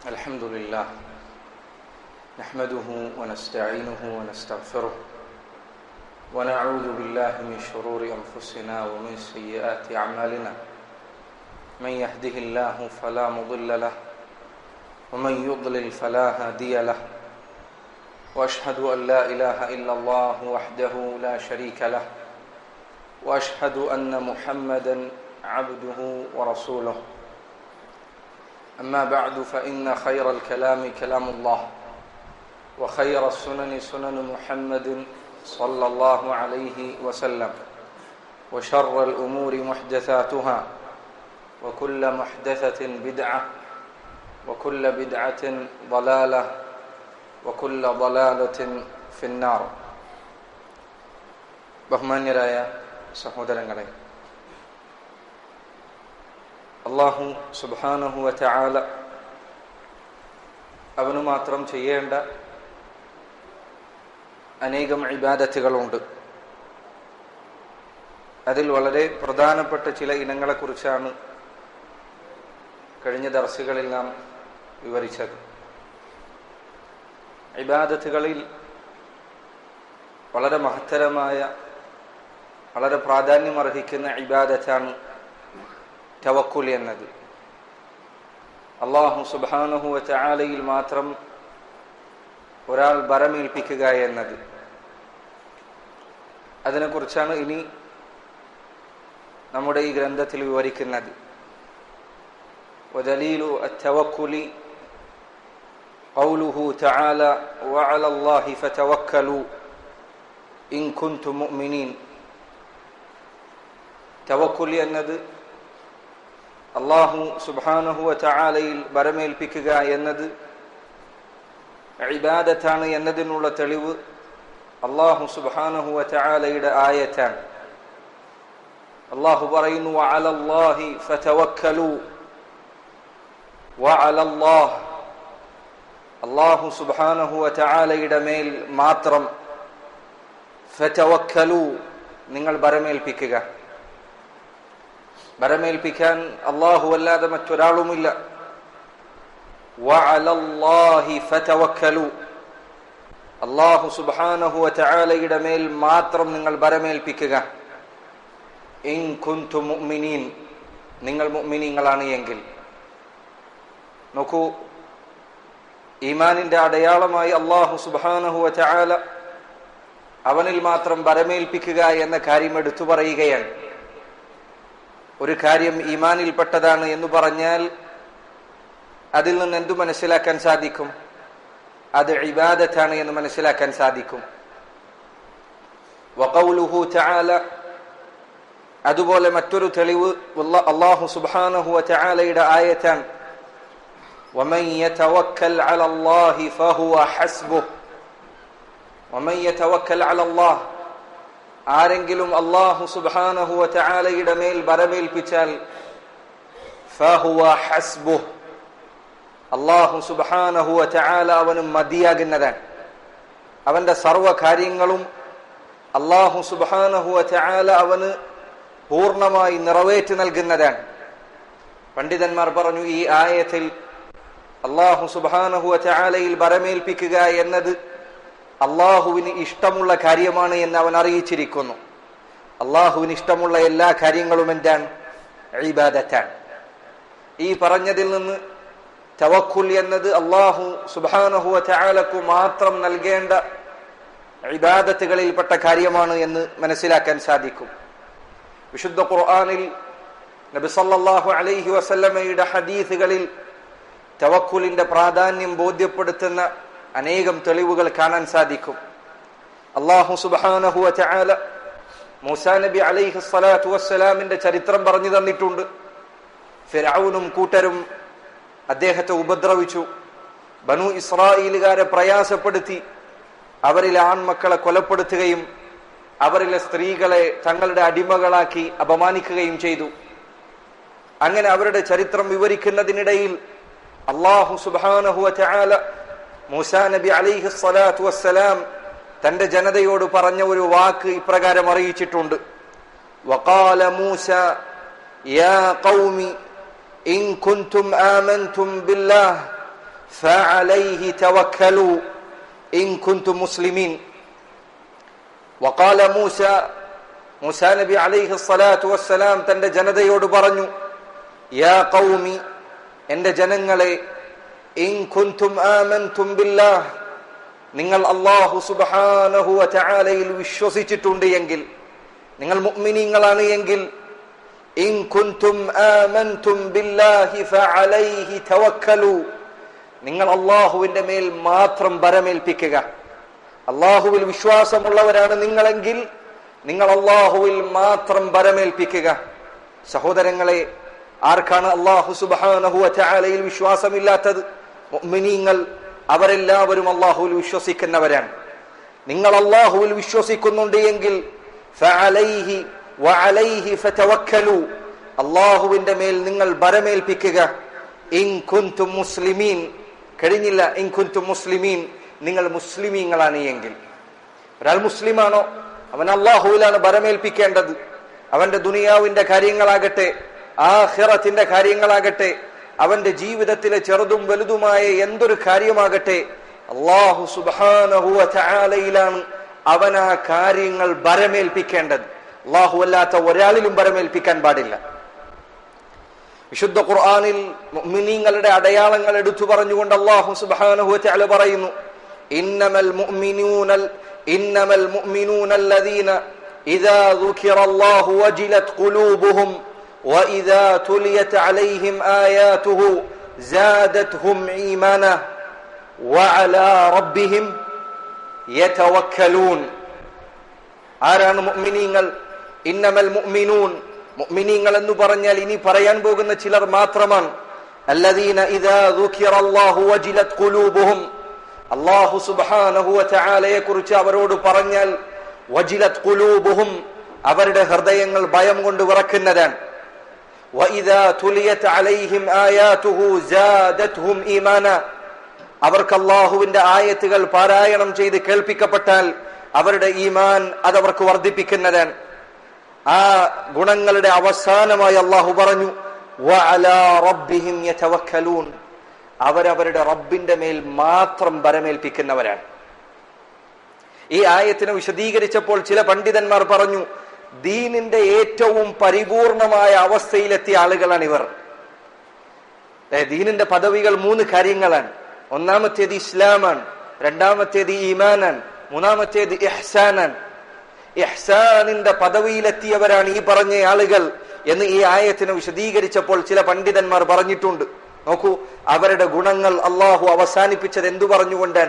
الحمد لله نحمده ونستعينه ونستغفره ونعوذ بالله من شرور انفسنا ومن سيئات اعمالنا من يهده الله فلا مضل له ومن يضلل فلا هادي له واشهد ان لا اله الا الله وحده لا شريك له واشهد ان محمدا عبده ورسوله أما بعد فإن خير الكلام كلام الله وخير السنن سنن محمد صلى الله عليه وسلم وشر الأمور محدثاتها وكل محدثة بدعة وكل بدعة ضلالة وكل ضلالة في النار ബഹുമാന്യരായ സഹോദരങ്ങളെ അള്ളാഹു സുബാനഹുവ ചാല അവന് മാത്രം ചെയ്യേണ്ട അനേകം ഇബാദത്തുകളുണ്ട് അതിൽ വളരെ പ്രധാനപ്പെട്ട ചില ഇനങ്ങളെക്കുറിച്ചാണ് കഴിഞ്ഞ ദർസുകളിൽ നാം വിവരിച്ചത് ഇബാദത്തുകളിൽ വളരെ മഹത്തരമായ വളരെ പ്രാധാന്യമർഹിക്കുന്ന ഇബാദത്താണ് തവക്കുൽ എന്നത് അള്ളാഹു സുബാനുഹുവ ചാലയിൽ മാത്രം ഒരാൾ ബരമേൽപ്പിക്കുക എന്നത് അതിനെക്കുറിച്ചാണ് ഇനി നമ്മുടെ ഈ ഗ്രന്ഥത്തിൽ വിവരിക്കുന്നത് ودليل التوكل قوله تعالى وعلى الله فتوكلوا إن كنتم مؤمنين توكل എന്നത് അള്ളാഹു സുബാനഹുവ ചാലയിൽ ബരമേൽപ്പിക്കുക എന്നത് ഇബാദത്താണ് എന്നതിനുള്ള തെളിവ് അള്ളാഹു സുബാനഹുവ ചാലയുടെ ആയത്താണ് അള്ളാഹു പറയുന്നു അലല്ലാഹി ഫതവക്കലു വഅലല്ലാഹ് അള്ളാഹു സുബാനഹുവ ചാലയുടെ മേൽ മാത്രം ഫതവക്കലു നിങ്ങൾ ബരമേൽപ്പിക്കുക ബരമേൽപ്പിക്കാൻ അള്ളാഹു അല്ലാതെ മറ്റൊരാളുമില്ല അള്ളാഹു സുബാനഹു ചാലയുടെ മേൽ മാത്രം നിങ്ങൾ ബരമേൽപ്പിക്കുക നിങ്ങൾ മുഅ്മിനീങ്ങളാണ് എങ്കിൽ നോക്കൂ ഈമാനിന്റെ അടയാളമായി അള്ളാഹു സുബാനഹു ചാല അവനിൽ മാത്രം ബരമേൽപ്പിക്കുക എന്ന കാര്യം എടുത്തു പറയുകയാണ് ഒരു കാര്യം ഈമാനിൽപ്പെട്ടതാണ് എന്ന് പറഞ്ഞാൽ അതിൽ നിന്ന് എന്തു മനസ്സിലാക്കാൻ സാധിക്കും അത് ഇബാദത്താണ് എന്ന് മനസ്സിലാക്കാൻ സാധിക്കും വഖൗലുഹു തആല അതുപോലെ മറ്റൊരു തെളിവ് അള്ളാഹു സുബ്ഹാനഹു വതആലയുടെ ആയത്താണ് ومن يتوكل على الله فهو حسبه ومن يتوكل على الله ആരെങ്കിലും അള്ളാഹു സുബാനഹുവ ചാലയുടെ മേൽ ബരമേൽപ്പിച്ചാൽ അള്ളാഹു സുബാനഹുവ ചാല അവന് മതിയാകുന്നതാണ് അവന്റെ സർവ കാര്യങ്ങളും അള്ളാഹു സുബാനഹുവ ചാല അവന് പൂർണ്ണമായി നിറവേറ്റി നൽകുന്നതാണ് പണ്ഡിതന്മാർ പറഞ്ഞു ഈ ആയത്തിൽ അള്ളാഹു സുബാനഹുവ ചാലയിൽ ബരമേൽപ്പിക്കുക എന്നത് അള്ളാഹുവിന് ഇഷ്ടമുള്ള കാര്യമാണ് എന്ന് അവൻ അറിയിച്ചിരിക്കുന്നു അള്ളാഹുവിന് ഇഷ്ടമുള്ള എല്ലാ കാര്യങ്ങളും എന്താണ് ഇബാദത്താണ് ഈ പറഞ്ഞതിൽ നിന്ന് തവക്കുൽ എന്നത് അള്ളാഹു സുബാനഹുവ ചാലക്കു മാത്രം നൽകേണ്ട ഇബാദത്തുകളിൽപ്പെട്ട കാര്യമാണ് എന്ന് മനസ്സിലാക്കാൻ സാധിക്കും വിശുദ്ധ ഖുർആാനിൽ നബി സല്ലല്ലാഹു അലൈഹി വസല്ലമയുടെ ഹദീസുകളിൽ തവക്കുലിന്റെ പ്രാധാന്യം ബോധ്യപ്പെടുത്തുന്ന അനേകം തെളിവുകൾ കാണാൻ സാധിക്കും അള്ളാഹു സുബാനഹുവ ചാല മൂസാ നബി അലൈഹി സ്വലാത്തു വസ്സലാമിന്റെ ചരിത്രം പറഞ്ഞു തന്നിട്ടുണ്ട് ഫിറൌനും കൂട്ടരും അദ്ദേഹത്തെ ഉപദ്രവിച്ചു ബനു ഇസ്രായേലുകാരെ പ്രയാസപ്പെടുത്തി അവരിലെ ആൺമക്കളെ കൊലപ്പെടുത്തുകയും അവരിലെ സ്ത്രീകളെ തങ്ങളുടെ അടിമകളാക്കി അപമാനിക്കുകയും ചെയ്തു അങ്ങനെ അവരുടെ ചരിത്രം വിവരിക്കുന്നതിനിടയിൽ അള്ളാഹു സുബാനഹുവ ചാല മൂസാ നബി അലിഹി സ്വലാത്തു വസ്സലാം തന്റെ ജനതയോട് പറഞ്ഞ ഒരു വാക്ക് ഇപ്രകാരം അറിയിച്ചിട്ടുണ്ട് വഖാല മൂസ യാ ഖൗമി إن كنتم آمنتم بالله فعليه توكلوا إن كنتم مسلمين وقال موسى മൂസാ നബി അലൈഹി സ്വലാത്തു വസ്സലാം തന്റെ ജനതയോട് പറഞ്ഞു യാ കൗമി എന്റെ ജനങ്ങളെ ഇൻ കുന്തും ആമൻതും ബില്ലാഹ് നിങ്ങൾ അല്ലാഹു സുബ്ഹാനഹു വതആലയിൽ വിശ്വസിച്ചിട്ടുണ്ട് എങ്കിൽ നിങ്ങൾ മുഅ്മിനീങ്ങളാണ് എങ്കിൽ ഇൻ കുന്തും ആമൻതും ബില്ലാഹി ഫഅലൈഹി തവക്കലു നിങ്ങൾ അള്ളാഹുവിന്റെ മേൽ മാത്രം ബരമേൽപ്പിക്കുക അള്ളാഹുവിൽ വിശ്വാസമുള്ളവരാണ് നിങ്ങളെങ്കിൽ നിങ്ങൾ അള്ളാഹുവിൽ മാത്രം ബരമേൽപ്പിക്കുക സഹോദരങ്ങളെ ആർക്കാണ് അള്ളാഹു സുബാനഹു അലയിൽ വിശ്വാസമില്ലാത്തത് മുഅ്മിനീങ്ങൾ അവരെല്ലാവരും അള്ളാഹുവിൽ വിശ്വസിക്കുന്നവരാണ് നിങ്ങൾ അള്ളാഹുവിൽ വിശ്വസിക്കുന്നുണ്ട് എങ്കിൽ ഫഅലൈഹി വഅലൈഹി ഫതവക്കലു അള്ളാഹുവിന്റെ മേൽ നിങ്ങൾ ബരമേൽപ്പിക്കുക ഇൻ കുന്തും മുസ്ലിമീൻ കഴിഞ്ഞില്ല ഇൻ കുന്തും മുസ്ലിമീൻ നിങ്ങൾ മുസ്ലിമീങ്ങളാണ് എങ്കിൽ ഒരാൾ മുസ്ലിമാണോ അവൻ അള്ളാഹുവിലാണ് ബരമേൽപ്പിക്കേണ്ടത് അവന്റെ ദുനിയാവിന്റെ കാര്യങ്ങളാകട്ടെ ആഹിറത്തിന്റെ കാര്യങ്ങളാകട്ടെ അവന്റെ ജീവിതത്തിലെ ചെറുതും വലുതുമായ എന്തൊരു കാര്യമാകട്ടെ അള്ളാഹു സുബാനഹുവ ചാലയിലാണ് അവൻ ആ കാര്യങ്ങൾ ബരമേൽപ്പിക്കേണ്ടത് അള്ളാഹു അല്ലാത്ത ഒരാളിലും ബരമേൽപ്പിക്കാൻ പാടില്ല വിശുദ്ധ ഖുർആനിൽ മുഅ്മിനീങ്ങളുടെ അടയാളങ്ങൾ എടുത്തു പറഞ്ഞുകൊണ്ട് അല്ലാഹു സുബ്ഹാനഹു വതആല പറയുന്നു ഇന്നമൽ മുഅ്മിനൂനൽ ഇന്നമൽ മുഅ്മിനൂനല്ലദീന ഇദാ ദുകിറല്ലാഹു വജിലത് ഖുലൂബുഹും وإذا تليت عليهم آياته زادتهم إيمانا وعلى ربهم يتوكلون ആരാണ് മുഅ്മിനീങ്ങൾ ഇന്നമൽ മുഅ്മിനൂൻ മുഅ്മിനീങ്ങൾ എന്ന് പറഞ്ഞാൽ ഇനി പറയാൻ പോകുന്ന ചിലർ മാത്രമാണ് അല്ലദീന ഇദാ ദുകിറല്ലാഹു വജിലത് ഖുലൂബുഹും അല്ലാഹു സുബ്ഹാനഹു വതആലയെ കുറിച്ച് അവരോട് പറഞ്ഞാൽ വജിലത് ഖുലൂബുഹും അവരുടെ ഹൃദയങ്ങൾ ഭയം കൊണ്ട് വിറക്കുന്നതാണ് വഇദാ തുലിയത് അലൈഹിം ആയാതുഹു സാദത്ഹും ഈമാന അവർക്ക് അള്ളാഹുവിന്റെ ആയത്തുകൾ പാരായണം ചെയ്ത് കേൾപ്പിക്കപ്പെട്ടാൽ അവരുടെ ഈമാൻ അതവർക്ക് വർദ്ധിപ്പിക്കുന്നതാണ് ആ ഗുണങ്ങളുടെ അവസാനമായി അള്ളാഹു പറഞ്ഞു റബ്ബിഹിം യതവക്കലൂൻ അവരവരുടെ റബ്ബിന്റെ മേൽ മാത്രം ബരമേൽപ്പിക്കുന്നവരാണ് ഈ ആയത്തിനെ വിശദീകരിച്ചപ്പോൾ ചില പണ്ഡിതന്മാർ പറഞ്ഞു ദീനിന്റെ ഏറ്റവും പരിപൂർണമായ അവസ്ഥയിലെത്തിയ ആളുകളാണ് ഇവർ ദീനിന്റെ പദവികൾ മൂന്ന് കാര്യങ്ങളാണ് ഒന്നാമത്തേത് ഇസ്ലാമാണ് രണ്ടാമത്തേത് ഈമാനാണ് മൂന്നാമത്തേത് ഇഹ്സാനാണ് ഇഹ്സാനിന്റെ പദവിയിലെത്തിയവരാണ് ഈ പറഞ്ഞ ആളുകൾ എന്ന് ഈ ആയത്തിനെ വിശദീകരിച്ചപ്പോൾ ചില പണ്ഡിതന്മാർ പറഞ്ഞിട്ടുണ്ട് നോക്കൂ അവരുടെ ഗുണങ്ങൾ അള്ളാഹു അവസാനിപ്പിച്ചത് എന്തു പറഞ്ഞുകൊണ്ടാണ്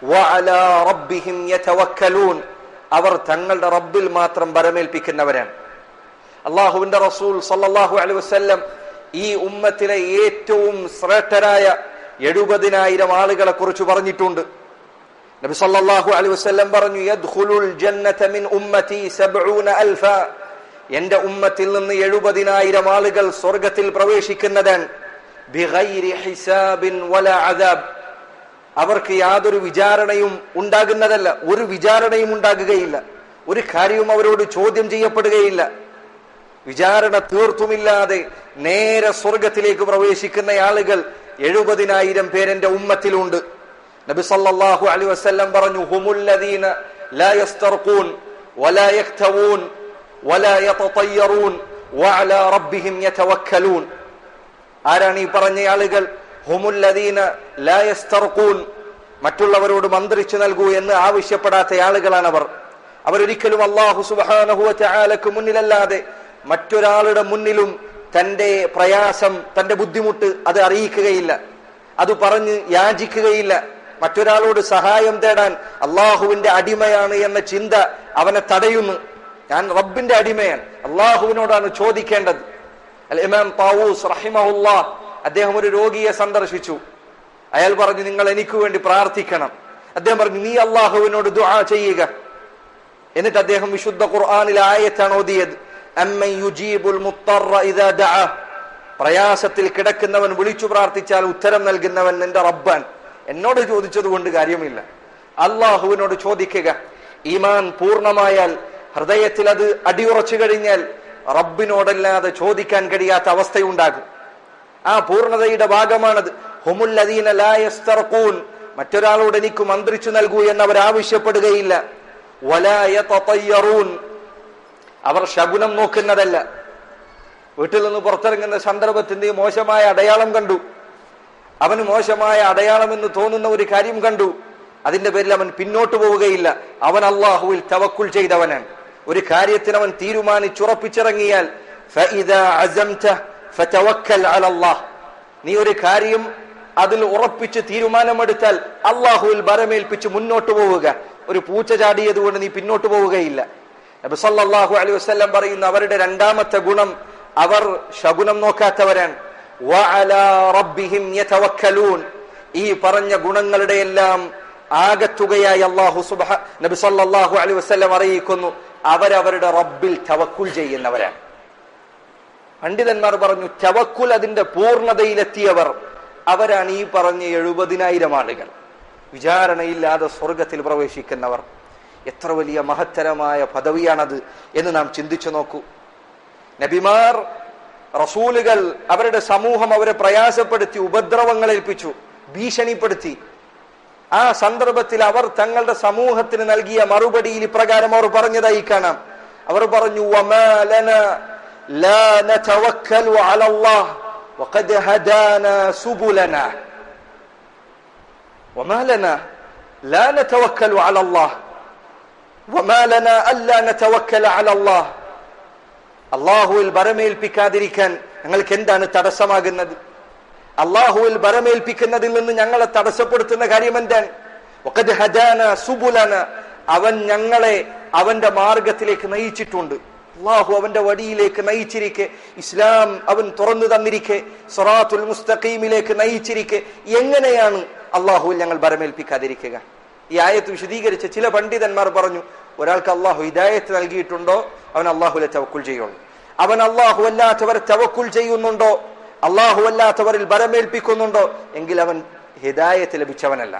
അവർ തങ്ങളുടെ റബ്ബിൽ മാത്രം ബരമേൽപ്പിക്കുന്നവരാണ് അള്ളാഹുവിന്റെ റസൂൽ സല്ലാഹു അലൈ വസ്ല്ലം ഈ ഉമ്മത്തിലെ ഏറ്റവും ശ്രേഷ്ഠരായ എഴുപതിനായിരം ആളുകളെ കുറിച്ച് പറഞ്ഞിട്ടുണ്ട് നബി സല്ലല്ലാഹു അലൈഹി വസല്ലം പറഞ്ഞു യദ്ഖുലുൽ ജന്നത മിൻ ഉമ്മതി 70 അൽഫ എന്റെ ഉമ്മത്തിൽ നിന്ന് എഴുപതിനായിരം ആളുകൾ സ്വർഗത്തിൽ പ്രവേശിക്കുന്നതാണ് ബിഗൈരി ഹിസാബിൻ വല അദാബ് അവർക്ക് യാതൊരു വിചാരണയും ഉണ്ടാകുന്നതല്ല ഒരു വിചാരണയും ഉണ്ടാകുകയില്ല ഒരു കാര്യവും അവരോട് ചോദ്യം ചെയ്യപ്പെടുകയില്ല വിചാരണ തീർത്തുമില്ലാതെ നേരെ സ്വർഗത്തിലേക്ക് പ്രവേശിക്കുന്ന ആളുകൾ എഴുപതിനായിരം പേരെന്റെ ഉമ്മത്തിലുണ്ട് നബി സല്ലല്ലാഹു അലൈഹി വസല്ലം പറഞ്ഞു ഹുമുല്ലദീന ലാ യസ്തർഖൂൻ വലാ യക്തവൂൻ വലാ യതതയ്യറൂൻ വഅലാ റബ്ബിഹിം യതവക്കലൂൻ ആരാണ് ഈ പറഞ്ഞ ആളുകൾ ഹുമുല്ലദീന ലാ യസ്തർഖൂൻ മറ്റുള്ളവരോട് മന്ത്രിച്ചു നൽകൂ എന്ന് ആവശ്യപ്പെടാത്ത ആളുകളാണ് അവർ അവരൊരിക്കലും അള്ളാഹു സുബ്ഹാനഹു വതആലക്ക് മുന്നിലല്ലാതെ മറ്റൊരാളുടെ മുന്നിലും തന്റെ പ്രയാസം തന്റെ ബുദ്ധിമുട്ട് അത് അറിയിക്കുകയില്ല അത് പറഞ്ഞ് യാചിക്കുകയില്ല മറ്റൊരാളോട് സഹായം തേടാൻ അള്ളാഹുവിന്റെ അടിമയാണ് എന്ന ചിന്ത അവനെ തടയുന്നു ഞാൻ റബ്ബിന്റെ അടിമയാണ് അള്ളാഹുവിനോടാണ് ചോദിക്കേണ്ടത് അൽ ഇമാം താവൂസ് റഹിമഹുല്ല അദ്ദേഹം ഒരു രോഗിയെ സന്ദർശിച്ചു അയാൾ പറഞ്ഞു നിങ്ങൾ എനിക്ക് വേണ്ടി പ്രാർത്ഥിക്കണം അദ്ദേഹം പറഞ്ഞു നീ അള്ളാഹുവിനോട് ദുആ ചെയ്യുക എന്നിട്ട് അദ്ദേഹം വിശുദ്ധ ഖുർആാനിൽ ആയത്താണ് ഓതിയത് അമ്മൻ യുജീബുൽ മുത്തറ ഇദാ ദഅ പ്രയാസത്തിൽ കിടക്കുന്നവൻ വിളിച്ചു പ്രാർത്ഥിച്ചാൽ ഉത്തരം നൽകുന്നവൻ നിന്റെ റബ്ബാൻ എന്നോട് ചോദിച്ചത് കൊണ്ട് കാര്യമില്ല അള്ളാഹുവിനോട് ചോദിക്കുക ഈമാൻ പൂർണ്ണമായാൽ ഹൃദയത്തിൽ അത് അടിയുറച്ചു കഴിഞ്ഞാൽ റബ്ബിനോടല്ലാതെ ചോദിക്കാൻ കഴിയാത്ത അവസ്ഥയുണ്ടാകും ആ പൂർണ്ണതയുടെ ഭാഗമാണത് ഹുമുല്ലദീന ലാ യസ്തർഖൂൻ മറ്റൊരാളോട് എനിക്ക് മന്ത്രിച്ചു നൽകൂ എന്ന് അവർ ആവശ്യപ്പെടുകയില്ല വലാ യതതയ്യറൂൻ അവർ ശകുനം നോക്കുന്നതല്ല വീട്ടിൽ നിന്ന് പുറത്തിറങ്ങുന്ന സന്ദർഭത്തിന്റെ മോശമായ അടയാളം കണ്ടു അവന് മോശമായ അടയാളം എന്ന് തോന്നുന്ന ഒരു കാര്യം കണ്ടു അതിന്റെ പേരിൽ അവൻ പിന്നോട്ട് പോവുകയില്ല അവൻ അള്ളാഹുവിൽ തവക്കുൽ ചെയ്തവനാണ് ഒരു കാര്യത്തിന് അവൻ തീരുമാനിച്ചുറപ്പിച്ചിറങ്ങിയാൽ فإذا عزمت فتوكل على الله. നീ ഒരു കാര്യം അതിൽ ഉറപ്പിച്ച് തീരുമാനമെടുത്താൽ അള്ളാഹുവിൽ ബരമേൽപ്പിച്ച് മുന്നോട്ട് പോവുക ഒരു പൂച്ച ചാടിയത് കൊണ്ട് നീ പിന്നോട്ട് പോവുകയില്ല നബി സല്ലല്ലാഹു അലൈഹി വസല്ലം പറയുന്ന അവരുടെ രണ്ടാമത്തെ ഗുണം അവർ ശകുനം നോക്കാത്തവരാണ് വഅലാ റബ്ബിഹിം യതവക്കലൂൻ ഈ പറഞ്ഞ ഗുണങ്ങളുടെ എല്ലാം ആകത്തുകയായി അള്ളാഹു സുബഹ നബി സല്ലല്ലാഹു അലൈഹി വസല്ലം അറിയിക്കുന്നു അവരവരുടെ റബ്ബിൽ തവക്കുൽ ചെയ്യുന്നവരാണ് പണ്ഡിതന്മാർ പറഞ്ഞു തവക്കുൽ അതിന്റെ പൂർണ്ണതയിലെത്തിയവർ അവരാണ് ഈ പറഞ്ഞ എഴുപതിനായിരം ആളുകൾ വിചാരണയില്ലാതെ സ്വർഗത്തിൽ പ്രവേശിക്കുന്നവർ എത്ര വലിയ മഹത്തരമായ പദവിയാണത് എന്ന് നാം ചിന്തിച്ചു നോക്കൂ നബിമാർ റസൂലുകൾ അവരുടെ സമൂഹം അവരെ പ്രയാസപ്പെടുത്തി ഉപദ്രവങ്ങൾ ഏൽപ്പിച്ചു ഭീഷണിപ്പെടുത്തി ആ സന്ദർഭത്തിൽ അവർ തങ്ങളുടെ സമൂഹത്തിന് നൽകിയ മറുപടിയിൽ ഇപ്രകാരം അവർ പറഞ്ഞതായി കാണാം അവർ പറഞ്ഞു "വമാ ലനാ ലാ നതവക്കലു അലല്ലാഹ് വഖദ് ഹദാനാ സുബുലനാ وما لنا لا نتوكل على الله وما لنا ألا نتوكل على الله അള്ളാഹുവിൽ ബരമേൽപ്പിക്കാതിരിക്കാൻ ഞങ്ങൾക്ക് എന്താണ് തടസ്സമാകുന്നത് അള്ളാഹുവിൽ ബരമേൽപ്പിക്കുന്നതിൽ നിന്ന് ഞങ്ങളെ തടസ്സപ്പെടുത്തുന്ന കാര്യം എന്താണ് വഖദ് ഹദാന സുബുലന അവൻ ഞങ്ങളെ അവന്റെ മാർഗത്തിലേക്ക് നയിച്ചിട്ടുണ്ട് അള്ളാഹു അവന്റെ വടിയിലേക്ക് നയിച്ചിരിക്കെ ഇസ്ലാം അവൻ തുറന്നു തന്നിരിക്കെ സൊറാത്തുൽ മുസ്തഖീമിലേക്ക് നയിച്ചിരിക്കെ എങ്ങനെയാണ് അള്ളാഹുവിൽ ഞങ്ങൾ ബരമേൽപ്പിക്കാതിരിക്കുക ഈ ആയത്ത് വിശദീകരിച്ച ചില പണ്ഡിതന്മാർ പറഞ്ഞു ഒരാൾക്ക് അള്ളാഹു ഹിദായത്ത് നൽകിയിട്ടുണ്ടോ അവൻ അള്ളാഹുലെ തവക്കുൽ ചെയ്യുള്ളൂ അവൻ അള്ളാഹു അല്ലാത്തവരെ തവക്കുൽ ചെയ്യുന്നുണ്ടോ അള്ളാഹു അല്ലാത്തവരിൽ ബരമേൽപ്പിക്കുന്നുണ്ടോ എങ്കിൽ അവൻ ഹിദായത്ത് ലഭിച്ചവനല്ല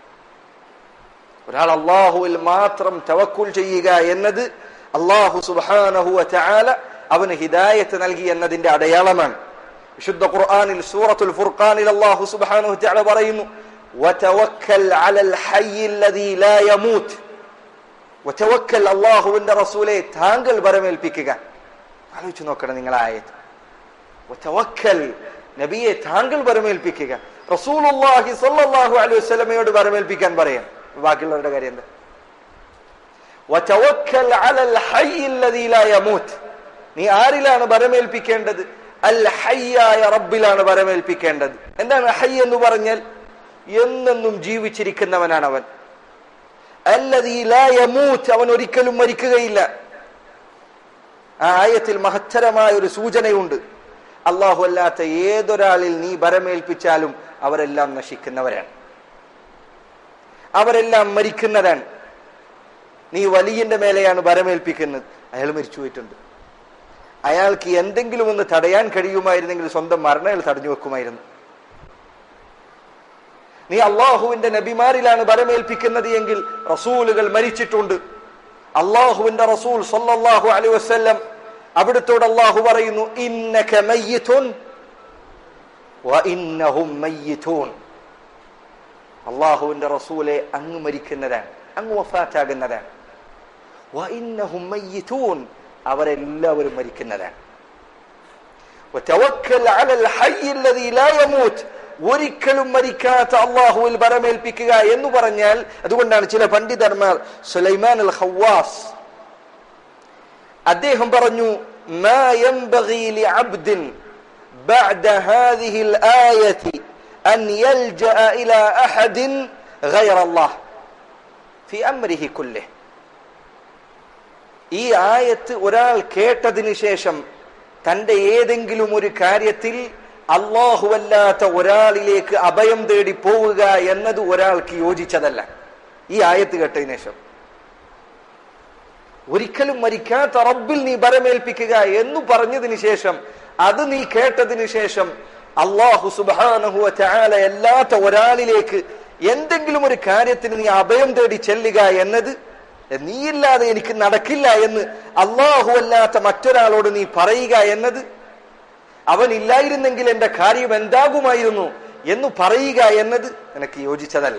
ഒരാൾ അള്ളാഹുവിൽ മാത്രം തവക്കുൽ ചെയ്യുക എന്നത് അള്ളാഹു സുബാനഹു ചാല അവന് ഹിദായത്ത് നൽകി എന്നതിന്റെ അടയാളമാണ് വിശുദ്ധ ഖുർആനിൽ സൂറത്തുൽ ഫുർഖാനിൽ അള്ളാഹു സുബ്ഹാനഹു തആല പറയുന്നു വതവക്കൽ അലൽ ഹയ്യിൽ ലദീ ലാ യമൂത്ത് വതവക്കൽ അല്ലാഹുവിന്റെ റസൂലെ താങ്കൾ ബരമേൽപ്പിക്കുക ആലോചിച്ച് നോക്കണം നിങ്ങൾ ആയത് വതവക്കൽ നബിയെ താങ്കൾ ബരമേൽപ്പിക്കുക റസൂലുള്ളാഹി സ്വല്ലല്ലാഹു അലൈഹി വസല്ലമയോട് ബരമേൽപ്പിക്കാൻ പറയാം ബാക്കിയുള്ളവരുടെ കാര്യം എന്താ വതവക്കൽ അലൽ ഹയ്യിൽ ലദീ ലാ യമൂത്ത് നീ ആരിലാണ് ബരമേൽപ്പിക്കേണ്ടത് അൽ ഹയ്യായ റബ്ബിലാണ് വരമേൽപ്പിക്കേണ്ടത് എന്താണ് ഹൈ എന്ന് പറഞ്ഞാൽ എന്നെന്നും ജീവിച്ചിരിക്കുന്നവനാണ് അവൻ അല്ലതീ ലാ യമൂത്ത് അവൻ ഒരിക്കലും മരിക്കുകയില്ല ആ ആയത്തിൽ മഹത്തരമായ ഒരു സൂചനയുണ്ട് അള്ളാഹു അല്ലാത്ത ഏതൊരാളിൽ നീ ബരമേൽപ്പിച്ചാലും അവരെല്ലാം നശിക്കുന്നവരാണ് അവരെല്ലാം മരിക്കുന്നവരാണ് നീ വലിയന്റെ മേലെയാണ് ബരമേൽപ്പിക്കുന്നത് അയാൾ മരിച്ചു പോയിട്ടുണ്ട് അയാൾക്ക് എന്തെങ്കിലും ഒന്ന് തടയാൻ കഴിയുമായിരുന്നെങ്കിൽ സ്വന്തം മരണം അയാൾ തടഞ്ഞു വെക്കുമായിരുന്നു നീ അള്ളാഹുവിന്റെ നബിമാരിലാണ് ബലമേൽപ്പിക്കുന്നത് എങ്കിൽ റസൂലുകൾ മരിച്ചിട്ടുണ്ട് അള്ളാഹുവിന്റെ റസൂൽ സല്ലല്ലാഹു അലൈഹി വസല്ലം അവിടുത്തോട് അള്ളാഹു പറയുന്നു ഇന്നക മയ്യിതുൻ വ ഇന്നഹും മയ്യിതൂൻ അള്ളാഹുവിന്റെ റസൂലെ അങ്ങ് മരിക്കുന്നതാണ് അങ്ങ് വഫാറ്റാകുന്നതാണ് വ ഇന്നഹും മയ്യിതൂൻ അവരെല്ലാവരും മരിക്കുന്നതാണ് وتوكل على الحي الذي لا يموت ഒരിക്കലും മരിക്കാത്ത അള്ളാഹുവിൽ ബരമേൽപ്പിക്കുക എന്ന് പറഞ്ഞാൽ അതുകൊണ്ടാണ് ചില പണ്ഡിതന്മാർ സുലൈമാൻ അൽ ഖവാസ് അദ്ദേഹം പറഞ്ഞു ما ينبغي لعبد بعد هذه الآية أن يلجأ إلى أحد غير الله في أمره كله ഈ ആയത്ത് ഒരാൾ കേട്ടതിന് ശേഷം തന്റെ ഏതെങ്കിലും ഒരു കാര്യത്തിൽ അള്ളാഹുവല്ലാത്ത ഒരാളിലേക്ക് അഭയം തേടി പോവുക എന്നത് ഒരാൾക്ക് യോജിച്ചതല്ല ഈ ആയത്ത് കേട്ടതിന് ശേഷം ഒരിക്കലും മരിക്കാത്ത റബ്ബിൽ നീ ബലമേൽപ്പിക്കുക എന്ന് പറഞ്ഞതിന് ശേഷം അത് നീ കേട്ടതിന് ശേഷം അള്ളാഹു സുബാനഹുവ ചാല അല്ലാത്ത ഒരാളിലേക്ക് എന്തെങ്കിലും ഒരു കാര്യത്തിന് നീ അഭയം തേടി ചെല്ലുക എന്നത് നീയില്ലാതെ എനിക്ക് നടക്കില്ല എന്ന് അള്ളാഹു അല്ലാത്ത മറ്റൊരാളോട് നീ പറയുക എന്നത് അവൻ ഇല്ലായിരുന്നെങ്കിൽ എന്റെ കാര്യം എന്താകുമായിരുന്നു എന്ന് പറയുക എന്നത് നിനക്ക് യോജിച്ചതല്ല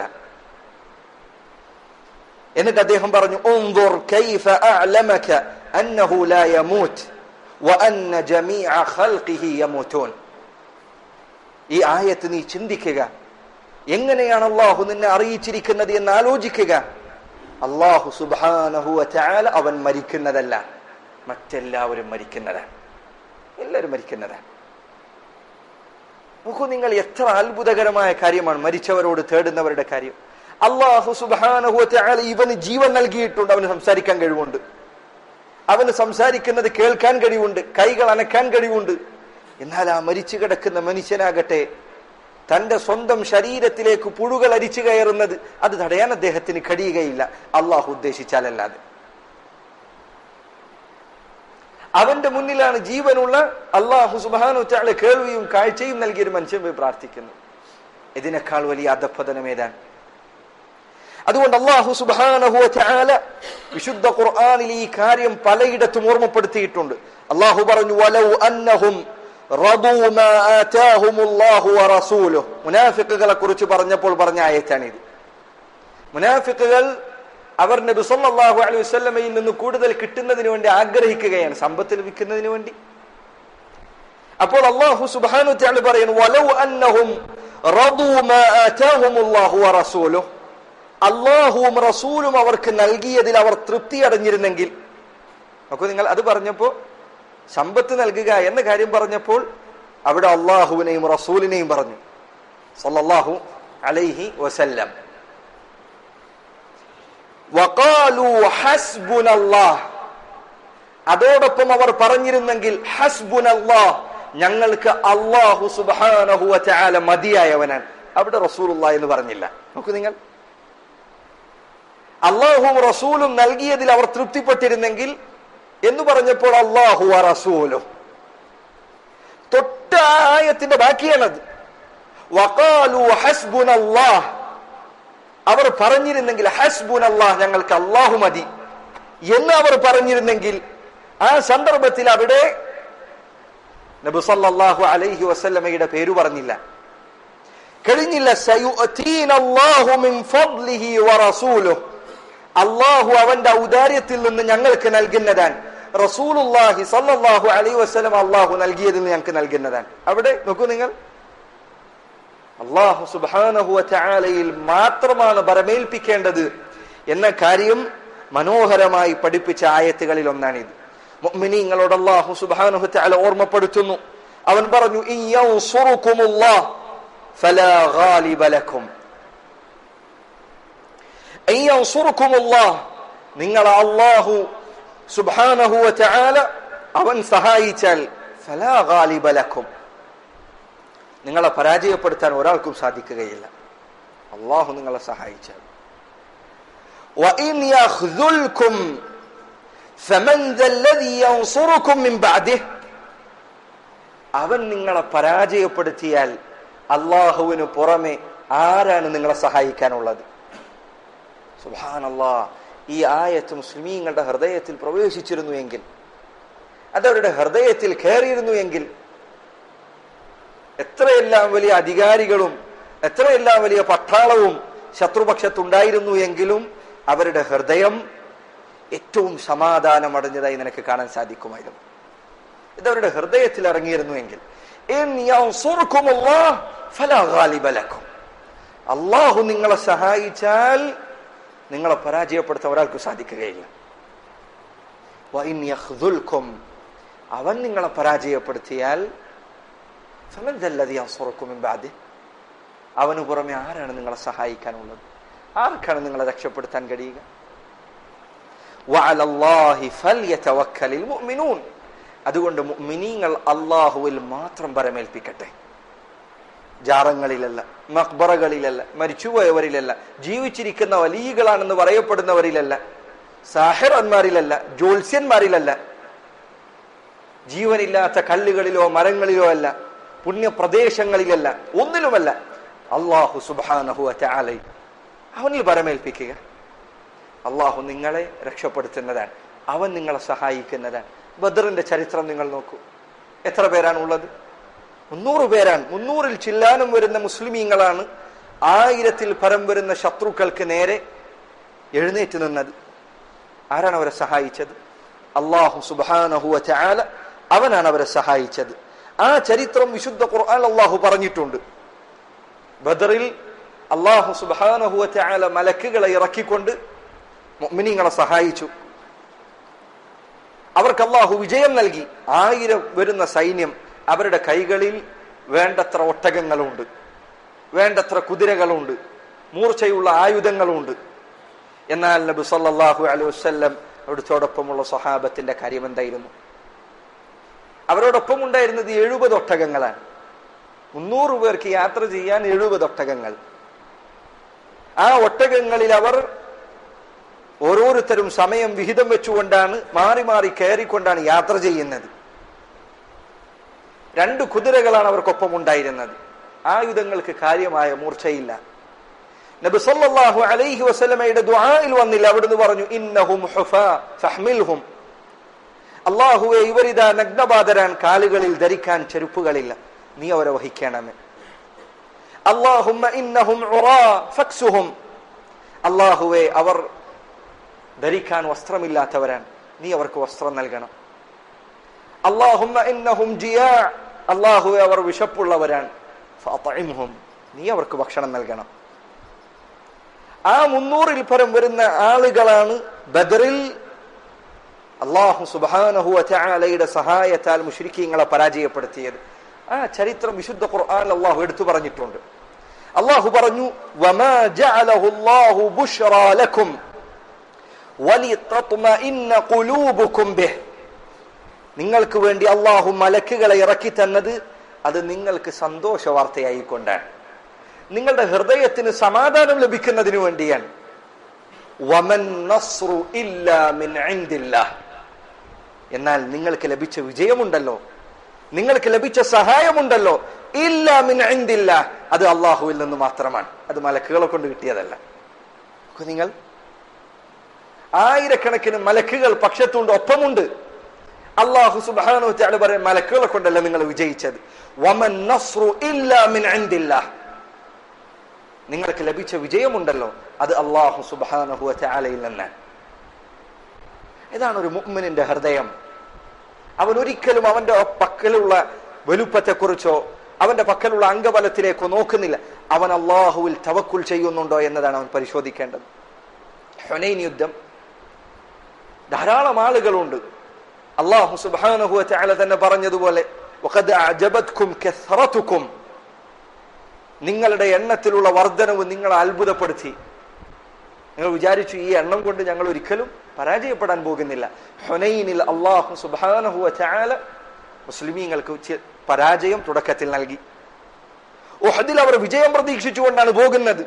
എന്നിട്ട് അദ്ദേഹം പറഞ്ഞു انظر كيف أعلمك أنه لا يموت وأن جميع خلقه يموتون ഈ ആയത്ത് നീ ചിന്തിക്കുക എങ്ങനെയാണ് അള്ളാഹു നിന്നെ അറിയിച്ചിരിക്കുന്നത് എന്ന് ആലോചിക്കുക അള്ളാഹു സുബാനഹുവ ചാല അവൻ മരിക്കുന്നതല്ല മറ്റെല്ലാവരും മരിക്കുന്നതാണ് എല്ലാവരും മരിക്കുന്നതാണ് നോക്കൂ നിങ്ങൾ എത്ര അത്ഭുതകരമായ കാര്യമാണ് മരിച്ചവരോട് തേടുന്നവരുടെ കാര്യം അള്ളാഹു സുബാനഹുവ ചാല ഇവന് ജീവൻ നൽകിയിട്ടുണ്ട് അവന് സംസാരിക്കാൻ കഴിവുണ്ട് അവന് സംസാരിക്കുന്നത് കേൾക്കാൻ കഴിവുണ്ട് കൈകൾ അനക്കാൻ കഴിവുണ്ട് എന്നാൽ ആ മരിച്ചു കിടക്കുന്ന മനുഷ്യനാകട്ടെ തന്റെ സ്വന്തം ശരീരത്തിലേക്ക് പുഴുകൾ അരിച്ചു കയറുന്നത് അത് തടയാൻ അദ്ദേഹത്തിന് കഴിയുകയില്ല അള്ളാഹു ഉദ്ദേശിച്ചാലല്ലാതെ അവന്റെ മുന്നിലാണ് ജീവനുള്ള അള്ളാഹു സുബാനു ചാളെ കേൾവിയും കാഴ്ചയും നൽകിയൊരു മനുഷ്യൻ പോയി പ്രാർത്ഥിക്കുന്നു ഇതിനേക്കാൾ വലിയ അധപ്പതനം ഏതാണ് അതുകൊണ്ട് അള്ളാഹു സുബാനഹു ചാല വിശുദ്ധ ഖുർആാനിൽ ഈ കാര്യം പലയിടത്തും ഓർമ്മപ്പെടുത്തിയിട്ടുണ്ട് അള്ളാഹു പറഞ്ഞു വലൗ അന്നഹും മുനാഫിക്കുകളെ കുറിച്ച് പറഞ്ഞപ്പോൾ പറഞ്ഞ ആയത്താണിത് മുനാഫിക്കുകൾ അവർ നബി സല്ലല്ലാഹു അലൈഹി വസല്ലമയിൽ നിന്ന് കൂടുതൽ കിട്ടുന്നതിന് വേണ്ടി ആഗ്രഹിക്കുകയാണ് സമ്പത്ത് ലഭിക്കുന്നതിന് വേണ്ടി അപ്പോൾ അള്ളാഹു സുബ്ഹാനഹു വതആല പറയുന്നു വലൗ അന്നഹും റദൂ മാ ആതാഹുമുല്ലാഹു വറസൂലുഹു അള്ളാഹുവും റസൂലും അവർക്ക് നൽകിയതിൽ അവർ തൃപ്തി അടഞ്ഞിരുന്നെങ്കിൽ നോക്കൂ നിങ്ങൾ അത് പറഞ്ഞപ്പോ സമ്പത്ത് നൽകുക എന്ന കാര്യം പറഞ്ഞപ്പോൾ അവിടെ അള്ളാഹുവിനെയും റസൂലിനെയും പറഞ്ഞു സല്ലല്ലാഹു അലൈഹി വസല്ലം വഖാലു ഹസ്ബുനല്ലാഹ് അതോടൊപ്പം അവർ പറഞ്ഞിരുന്നെങ്കിൽ ഹസ്ബുനല്ലാഹ് ഞങ്ങൾക്ക് അള്ളാഹു സുബ്ഹാനഹു വതആല മതിയായവനാണ് അവിടെ റസൂലുള്ള എന്ന് പറഞ്ഞില്ല നോക്കൂ നിങ്ങൾ അള്ളാഹുവും റസൂലും നൽകിയതിൽ അവർ തൃപ്തിപ്പെട്ടിരുന്നെങ്കിൽ എന്ന് പറഞ്ഞപ്പോൾ അള്ളാഹു റസൂലും തൊട്ട ആയത്തിന്റെ ബാക്കിയാണത് വഖാലു ഹസ്ബുൻ അല്ലാഹ് അവർ പറഞ്ഞിരുന്നെങ്കിൽ ഹസ്ബുൻ അല്ലാഹ് ഞങ്ങൾക്ക് അള്ളാഹു മതി എന്ന് അവർ പറഞ്ഞിരുന്നെങ്കിൽ ആ സന്ദർഭത്തിൽ അവിടെ നബി സല്ലല്ലാഹു അലൈഹി വസല്ലമയുടെ പേര് പറഞ്ഞില്ല കഴിഞ്ഞില്ല സയുഅതീന അല്ലാഹു മിൻ ഫദ്ലിഹി വറസൂലുഹു അള്ളാഹു അവന്റെ ഔദാര്യത്തിൽ നിന്ന് ഞങ്ങൾക്ക് നൽകുന്നതാണ് റസൂലുല്ലാഹി സല്ലല്ലാഹു അലൈഹി വസല്ലം അള്ളാഹു നൽകിയതിൽ ഞങ്ങൾക്ക് നൽകുന്നതാണ് അവിടെ നോക്കൂ നിങ്ങൾ അള്ളാഹു സുബ്ഹാനഹു വതആലയിൽ മാത്രമാണ് ബരമേൽപ്പിക്കേണ്ടത് എന്ന കാര്യം മനോഹരമായി പഠിപ്പിച്ച ആയത്തുകളിൽ ഒന്നാണിത് മുഅ്മിനീങ്ങളോട് അള്ളാഹു സുബ്ഹാനഹു വതആല ഓർമ്മപ്പെടുത്തുന്നു അവൻ പറഞ്ഞു ഇൻ യൻസുറുകുമുല്ലാഹ് ഫലാ ഗാലിബ ലക്കും നിങ്ങൾ അള്ളാഹു സുബാനഹു ചാല അവൻ സഹായിച്ചാൽ ഫലാഗാലിബലക്കും നിങ്ങളെ പരാജയപ്പെടുത്താൻ ഒരാൾക്കും സാധിക്കുകയില്ല അള്ളാഹു നിങ്ങളെ സഹായിച്ചാൽ അവൻ നിങ്ങളെ പരാജയപ്പെടുത്തിയാൽ അള്ളാഹുവിന് പുറമെ ആരാണ് നിങ്ങളെ സഹായിക്കാനുള്ളത് സുബാനല്ലാ ഈ ആയത്ത് മുസ്ലിമീങ്ങളുടെ ഹൃദയത്തിൽ പ്രവേശിച്ചിരുന്നു എങ്കിൽ അതവരുടെ ഹൃദയത്തിൽ കയറിയിരുന്നു എങ്കിൽ എത്രയെല്ലാം വലിയ അധികാരികളും എത്രയെല്ലാം വലിയ പട്ടാളവും ശത്രുപക്ഷത്തുണ്ടായിരുന്നു എങ്കിലും അവരുടെ ഹൃദയം ഏറ്റവും സമാധാനമടഞ്ഞതായി നിനക്ക് കാണാൻ സാധിക്കുമായിരുന്നു ഇതവരുടെ ഹൃദയത്തിൽ ഇറങ്ങിയിരുന്നു എങ്കിൽ അള്ളാഹു നിങ്ങളെ സഹായിച്ചാൽ നിങ്ങളെ പരാജയപ്പെടുത്താൻ ഒരാൾക്ക് സാധിക്കുകയില്ല അവൻ നിങ്ങളെ പരാജയപ്പെടുത്തിയാൽ അവന് പുറമെ ആരാണ് നിങ്ങളെ സഹായിക്കാനുള്ളത് ആർക്കാണ് നിങ്ങളെ രക്ഷപ്പെടുത്താൻ കഴിയുക അതുകൊണ്ട് മിനിങ്ങൾ അള്ളാഹുവിൽ മാത്രം പരമേൽപ്പിക്കട്ടെ ജാറങ്ങളിലല്ല മക്ബറകളിലല്ല മരിച്ചുപോയവരിലല്ല ജീവിച്ചിരിക്കുന്ന വലിയകളാണെന്ന് പറയപ്പെടുന്നവരിലല്ല സാഹിറന്മാരിലല്ല ജ്യോത്സ്യന്മാരിലല്ല ജീവനില്ലാത്ത കല്ലുകളിലോ മരങ്ങളിലോ അല്ല പുണ്യപ്രദേശങ്ങളിലല്ല ഒന്നിലുമല്ല അള്ളാഹു സുബാനഹു അലൈ അവനിൽ പരമേൽപ്പിക്കുക അള്ളാഹു നിങ്ങളെ രക്ഷപ്പെടുത്തുന്നതാണ് അവൻ നിങ്ങളെ സഹായിക്കുന്നതാണ് ബദറിന്റെ ചരിത്രം നിങ്ങൾ നോക്കൂ എത്ര പേരാണ് ഉള്ളത് മുന്നൂറ് പേരാണ് മുന്നൂറിൽ ചില്ലാനും വരുന്ന മുസ്ലിമീങ്ങളാണ് ആയിരത്തിൽ പരം വരുന്ന ശത്രുക്കൾക്ക് നേരെ എഴുന്നേറ്റ് നിന്നത് ആരാണ് അവരെ സഹായിച്ചത് അള്ളാഹു സുബാനഹുവ ചാല അവനാണ് അവരെ സഹായിച്ചത് ആ ചരിത്രം വിശുദ്ധ ഖുർആൻ അള്ളാഹു പറഞ്ഞിട്ടുണ്ട് ബദറിൽ അള്ളാഹു സുബാനഹുവ ചാല മലക്കുകളെ ഇറക്കിക്കൊണ്ട് മുഅ്മിനീങ്ങളെ സഹായിച്ചു അവർക്ക് അള്ളാഹു വിജയം നൽകി ആയിരം വരുന്ന സൈന്യം അവരുടെ കൈകളിൽ വേണ്ടത്ര ഒട്ടകങ്ങളുണ്ട് വേണ്ടത്ര കുതിരകളുണ്ട് മൂർച്ചയുള്ള ആയുധങ്ങളുണ്ട് എന്നാൽ നബി സല്ലല്ലാഹു അലൈഹി വസല്ലം അവിടുത്തോടൊപ്പമുള്ള സ്വഹാബത്തിന്റെ കാര്യം എന്തായിരുന്നു അവരോടൊപ്പം ഉണ്ടായിരുന്നത് എഴുപത് ഒട്ടകങ്ങളാണ് മുന്നൂറ് പേർക്ക് യാത്ര ചെയ്യാൻ എഴുപത് ഒട്ടകങ്ങൾ ആ ഒട്ടകങ്ങളിൽ അവർ ഓരോരുത്തരും സമയം വിഹിതം വെച്ചുകൊണ്ടാണ് മാറി മാറി കയറിക്കൊണ്ടാണ് യാത്ര ചെയ്യുന്നത് രണ്ട് കുതിരകളാണ് അവർക്കൊപ്പം ഉണ്ടായിരുന്നത് ആയുധങ്ങൾക്ക് കാര്യമായ മൂർച്ചയില്ല നബി സല്ലല്ലാഹു അലൈഹി വസല്ലമയുടെ ദുആയിൽ വന്നില്ല അവിടുന്ന് പറഞ്ഞു ഇന്നഹും ഹുഫാ ഫഹ്മിൽഹും അള്ളാഹുവെ ഇവരിതാ നഗ്നബാധരാൻ കാലുകളിൽ ധരിക്കാൻ ചെരുപ്പുകളില്ല നീ അവരെ വഹിക്കണമേ അള്ളാഹുമ്മ ഇന്നഹും ഉറാ ഫക്സുഹും അള്ളാഹുവെ അവർ ധരിക്കാൻ വസ്ത്രമില്ലാത്തവരാണ് നീ അവർക്ക് വസ്ത്രം നൽകണം അള്ളാഹുമ്മ ഇന്നഹും ജിയാ അള്ളാഹുവെ അവർ വിശപ്പുള്ളവരാണ് ഫഅത്ഇംഹും നീ അവർക്ക് ഭക്ഷണം നൽകണം ആ മുന്നൂറിൽ പരം വരുന്ന ആളുകളാണ് ബദറിൽ അള്ളാഹു സുബാനഹു അലയുടെ സഹായത്താൽ മുഷ്രിഖീങ്ങളെ പരാജയപ്പെടുത്തിയത് ആ ചരിത്രം വിശുദ്ധ ഖുർആൻ അള്ളാഹു എടുത്തു പറഞ്ഞിട്ടുണ്ട് അള്ളാഹു പറഞ്ഞു വമാ ജഅലഹു അല്ലാഹു ബുശ്റാ ലക്കും വലിതത്മഇന്ന ഖുലൂബുകും ബിഹ് നിങ്ങൾക്ക് വേണ്ടി അള്ളാഹു മലക്കുകളെ ഇറക്കി തന്നത് അത് നിങ്ങൾക്ക് സന്തോഷ വാർത്തയായിക്കൊണ്ടാണ് നിങ്ങളുടെ ഹൃദയത്തിന് സമാധാനം ലഭിക്കുന്നതിന് വേണ്ടിയാണ് വമൻ നസ്റു ഇല്ലാ മിൻ ഇൻദില്ലാഹ് എന്നാൽ നിങ്ങൾക്ക് ലഭിച്ച വിജയമുണ്ടല്ലോ നിങ്ങൾക്ക് ലഭിച്ച സഹായമുണ്ടല്ലോ ഇല്ല മിൻ ഇൻദില്ല അത് അള്ളാഹുവിൽ നിന്ന് മാത്രമാണ് അത് മലക്കുകളെ കൊണ്ട് കിട്ടിയതല്ല നോക്കൂ നിങ്ങൾ ആയിരക്കണക്കിന് മലക്കുകൾ പക്ഷത്തുണ്ട് ഒപ്പമുണ്ട് അള്ളാഹു സുബാനു ചാട് പറയും മലക്കുകളെ കൊണ്ടല്ല നിങ്ങൾ വിജയിച്ചത് വമൻ നസ്റു ഇല്ല മിൻ ഇൻദില്ലാഹ് നിങ്ങൾക്ക് ലഭിച്ച വിജയമുണ്ടല്ലോ അത് അള്ളാഹു സുബാനഹു ചാലയിൽ നിന്ന് ഇതാണ് ഒരു മുഅ്മിനിന്റെ ഹൃദയം അവൻ ഒരിക്കലും അവന്റെ പക്കലുള്ള വലുപ്പത്തെക്കുറിച്ചോ അവന്റെ പക്കലുള്ള അംഗബലത്തിലേക്കോ നോക്കുന്നില്ല അവൻ അള്ളാഹുവിൽ തവക്കുൽ ചെയ്യുന്നുണ്ടോ എന്നതാണ് അവൻ പരിശോധിക്കേണ്ടത് ഹുനൈൻ യുദ്ധം ധാരാളം ആളുകളുണ്ട് അള്ളാഹു സുബാനഹു ചാല തന്നെ പറഞ്ഞതുപോലെ وقد أعجبتكم كثرتكم നിങ്ങളുടെ എണ്ണത്തിലുള്ള വർധനവ് നിങ്ങളെ അത്ഭുതപ്പെടുത്തി നിങ്ങൾ വിചാരിച്ചു ഈ എണ്ണം കൊണ്ട് ഞങ്ങൾ ഒരിക്കലും പരാജയപ്പെടാൻ പോകുന്നില്ല ഹുനൈനിൽ അള്ളാഹു സുബാനഹുവ ചാല മുസ്ലിമീങ്ങൾക്ക് പരാജയം തുടക്കത്തിൽ നൽകി ഒഹദിൽ അവർ വിജയം പ്രതീക്ഷിച്ചുകൊണ്ടാണ് പോകുന്നത്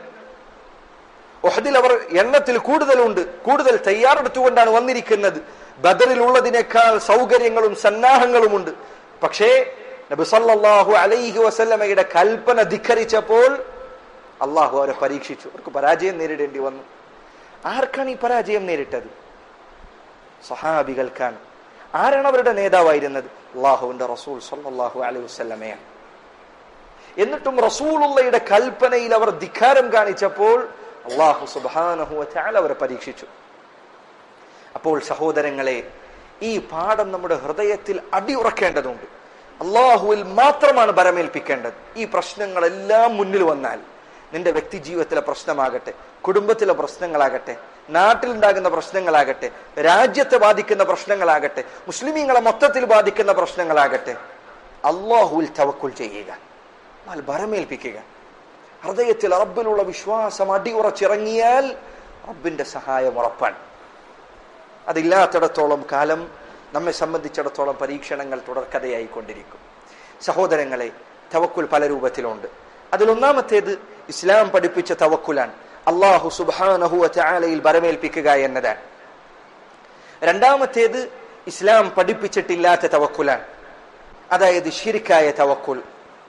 ഒഹദിൽ അവർ എണ്ണത്തിൽ കൂടുതലുണ്ട് കൂടുതൽ തയ്യാറെടുത്തുകൊണ്ടാണ് വന്നിരിക്കുന്നത് ബദറിൽ ഉള്ളതിനേക്കാൾ സൗകര്യങ്ങളും സന്നാഹങ്ങളുമുണ്ട് പക്ഷേ നബി സല്ലല്ലാഹു അലൈഹി വസല്ലമയുടെ കൽപ്പന ധിഖരിച്ചപ്പോൾ അള്ളാഹു അവരെ പരീക്ഷിച്ചു അവർക്ക് പരാജയം നേരിടേണ്ടി വന്നു ആർക്കാണ് ഈ പരാജയം നേരിട്ടത് സഹാബികൾക്കാണ് ആരാണ് അവരുടെ നേതാവായിരുന്നത് അള്ളാഹുവിന്റെ റസൂൽ സല്ലല്ലാഹു അലൈഹി വസല്ലമയാണ് എന്നിട്ടും റസൂലുള്ളയുടെ കൽപ്പനയിൽ അവർ ധിക്കാരം കാണിച്ചപ്പോൾ അള്ളാഹു സുബാനഹു വതആല അവരെ പരീക്ഷിച്ചു അപ്പോൾ സഹോദരങ്ങളെ ഈ പാഠം നമ്മുടെ ഹൃദയത്തിൽ അടിയുറക്കേണ്ടതുണ്ട് അള്ളാഹുവിൽ മാത്രമാണ് ബരമേൽപ്പിക്കേണ്ടത് ഈ പ്രശ്നങ്ങളെല്ലാം മുന്നിൽ വന്നാൽ നിന്റെ വ്യക്തി ജീവിതത്തിലെ പ്രശ്നമാകട്ടെ കുടുംബത്തിലെ പ്രശ്നങ്ങളാകട്ടെ നാട്ടിലുണ്ടാകുന്ന പ്രശ്നങ്ങളാകട്ടെ രാജ്യത്തെ ബാധിക്കുന്ന പ്രശ്നങ്ങളാകട്ടെ മുസ്ലിമീങ്ങളെ മൊത്തത്തിൽ ബാധിക്കുന്ന പ്രശ്നങ്ങളാകട്ടെ അള്ളാഹുവിൽ തവക്കുൽ ചെയ്യുക എന്നാൽ ബരമേൽപ്പിക്കുക ഹൃദയത്തിൽ റബ്ബിലുള്ള വിശ്വാസം അടിയുറച്ചിറങ്ങിയാൽ റബ്ബിന്റെ സഹായം ഉറപ്പാണ് അതില്ലാത്തിടത്തോളം കാലം നമ്മെ സംബന്ധിച്ചിടത്തോളം പരീക്ഷണങ്ങൾ തുടർക്കഥയായിക്കൊണ്ടിരിക്കും സഹോദരങ്ങളെ തവക്കുൽ പല രൂപത്തിലുണ്ട് അതിലൊന്നാമത്തേത് ഇസ്ലാം പഠിപ്പിച്ച തവക്കുലാണ് അള്ളാഹു സുബാനഹുവ ചാലയിൽ ബരമേൽപ്പിക്കുക എന്നതാണ് രണ്ടാമത്തേത് ഇസ്ലാം പഠിപ്പിച്ചിട്ടില്ലാത്ത തവക്കുലാണ് അതായത് ഷിരിക്കായ തവക്കുൽ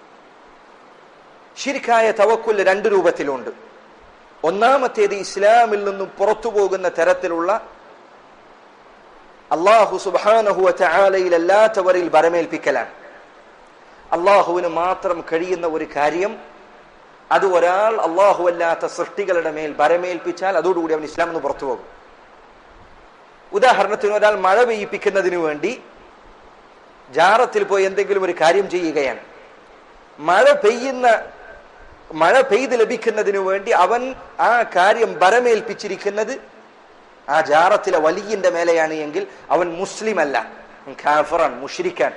ഷിരിക്കായ തവക്കുൽ രണ്ട് രൂപത്തിലുണ്ട് ഒന്നാമത്തേത് ഇസ്ലാമിൽ നിന്നും പുറത്തു പോകുന്ന തരത്തിലുള്ള അള്ളാഹു സുബാനഹുവ ചാലയിൽ അല്ലാത്തവരിൽ ബരമേൽപ്പിക്കലാണ് അള്ളാഹുവിന് മാത്രം കഴിയുന്ന ഒരു കാര്യം അത് ഒരാൾ അള്ളാഹു അല്ലാത്ത സൃഷ്ടികളുടെ മേൽ ഭരമേൽപ്പിച്ചാൽ അതോടുകൂടി അവൻ ഇസ്ലാം എന്ന് പുറത്തു പോകും ഉദാഹരണത്തിന് ഒരാൾ മഴ പെയ്യിപ്പിക്കുന്നതിന് വേണ്ടി ജാറത്തിൽ പോയി എന്തെങ്കിലും ഒരു കാര്യം ചെയ്യുകയാണ് മഴ പെയ്യുന്ന മഴ പെയ്ത് ലഭിക്കുന്നതിന് വേണ്ടി അവൻ ആ കാര്യം ഭരമേൽപ്പിച്ചിരിക്കുന്നത് ആ ജാറത്തിലെ വലിയന്റെ മേലെയാണ് എങ്കിൽ അവൻ മുസ്ലിം അല്ല ഖാഫറാൻ മുഷിരിക്കാൻ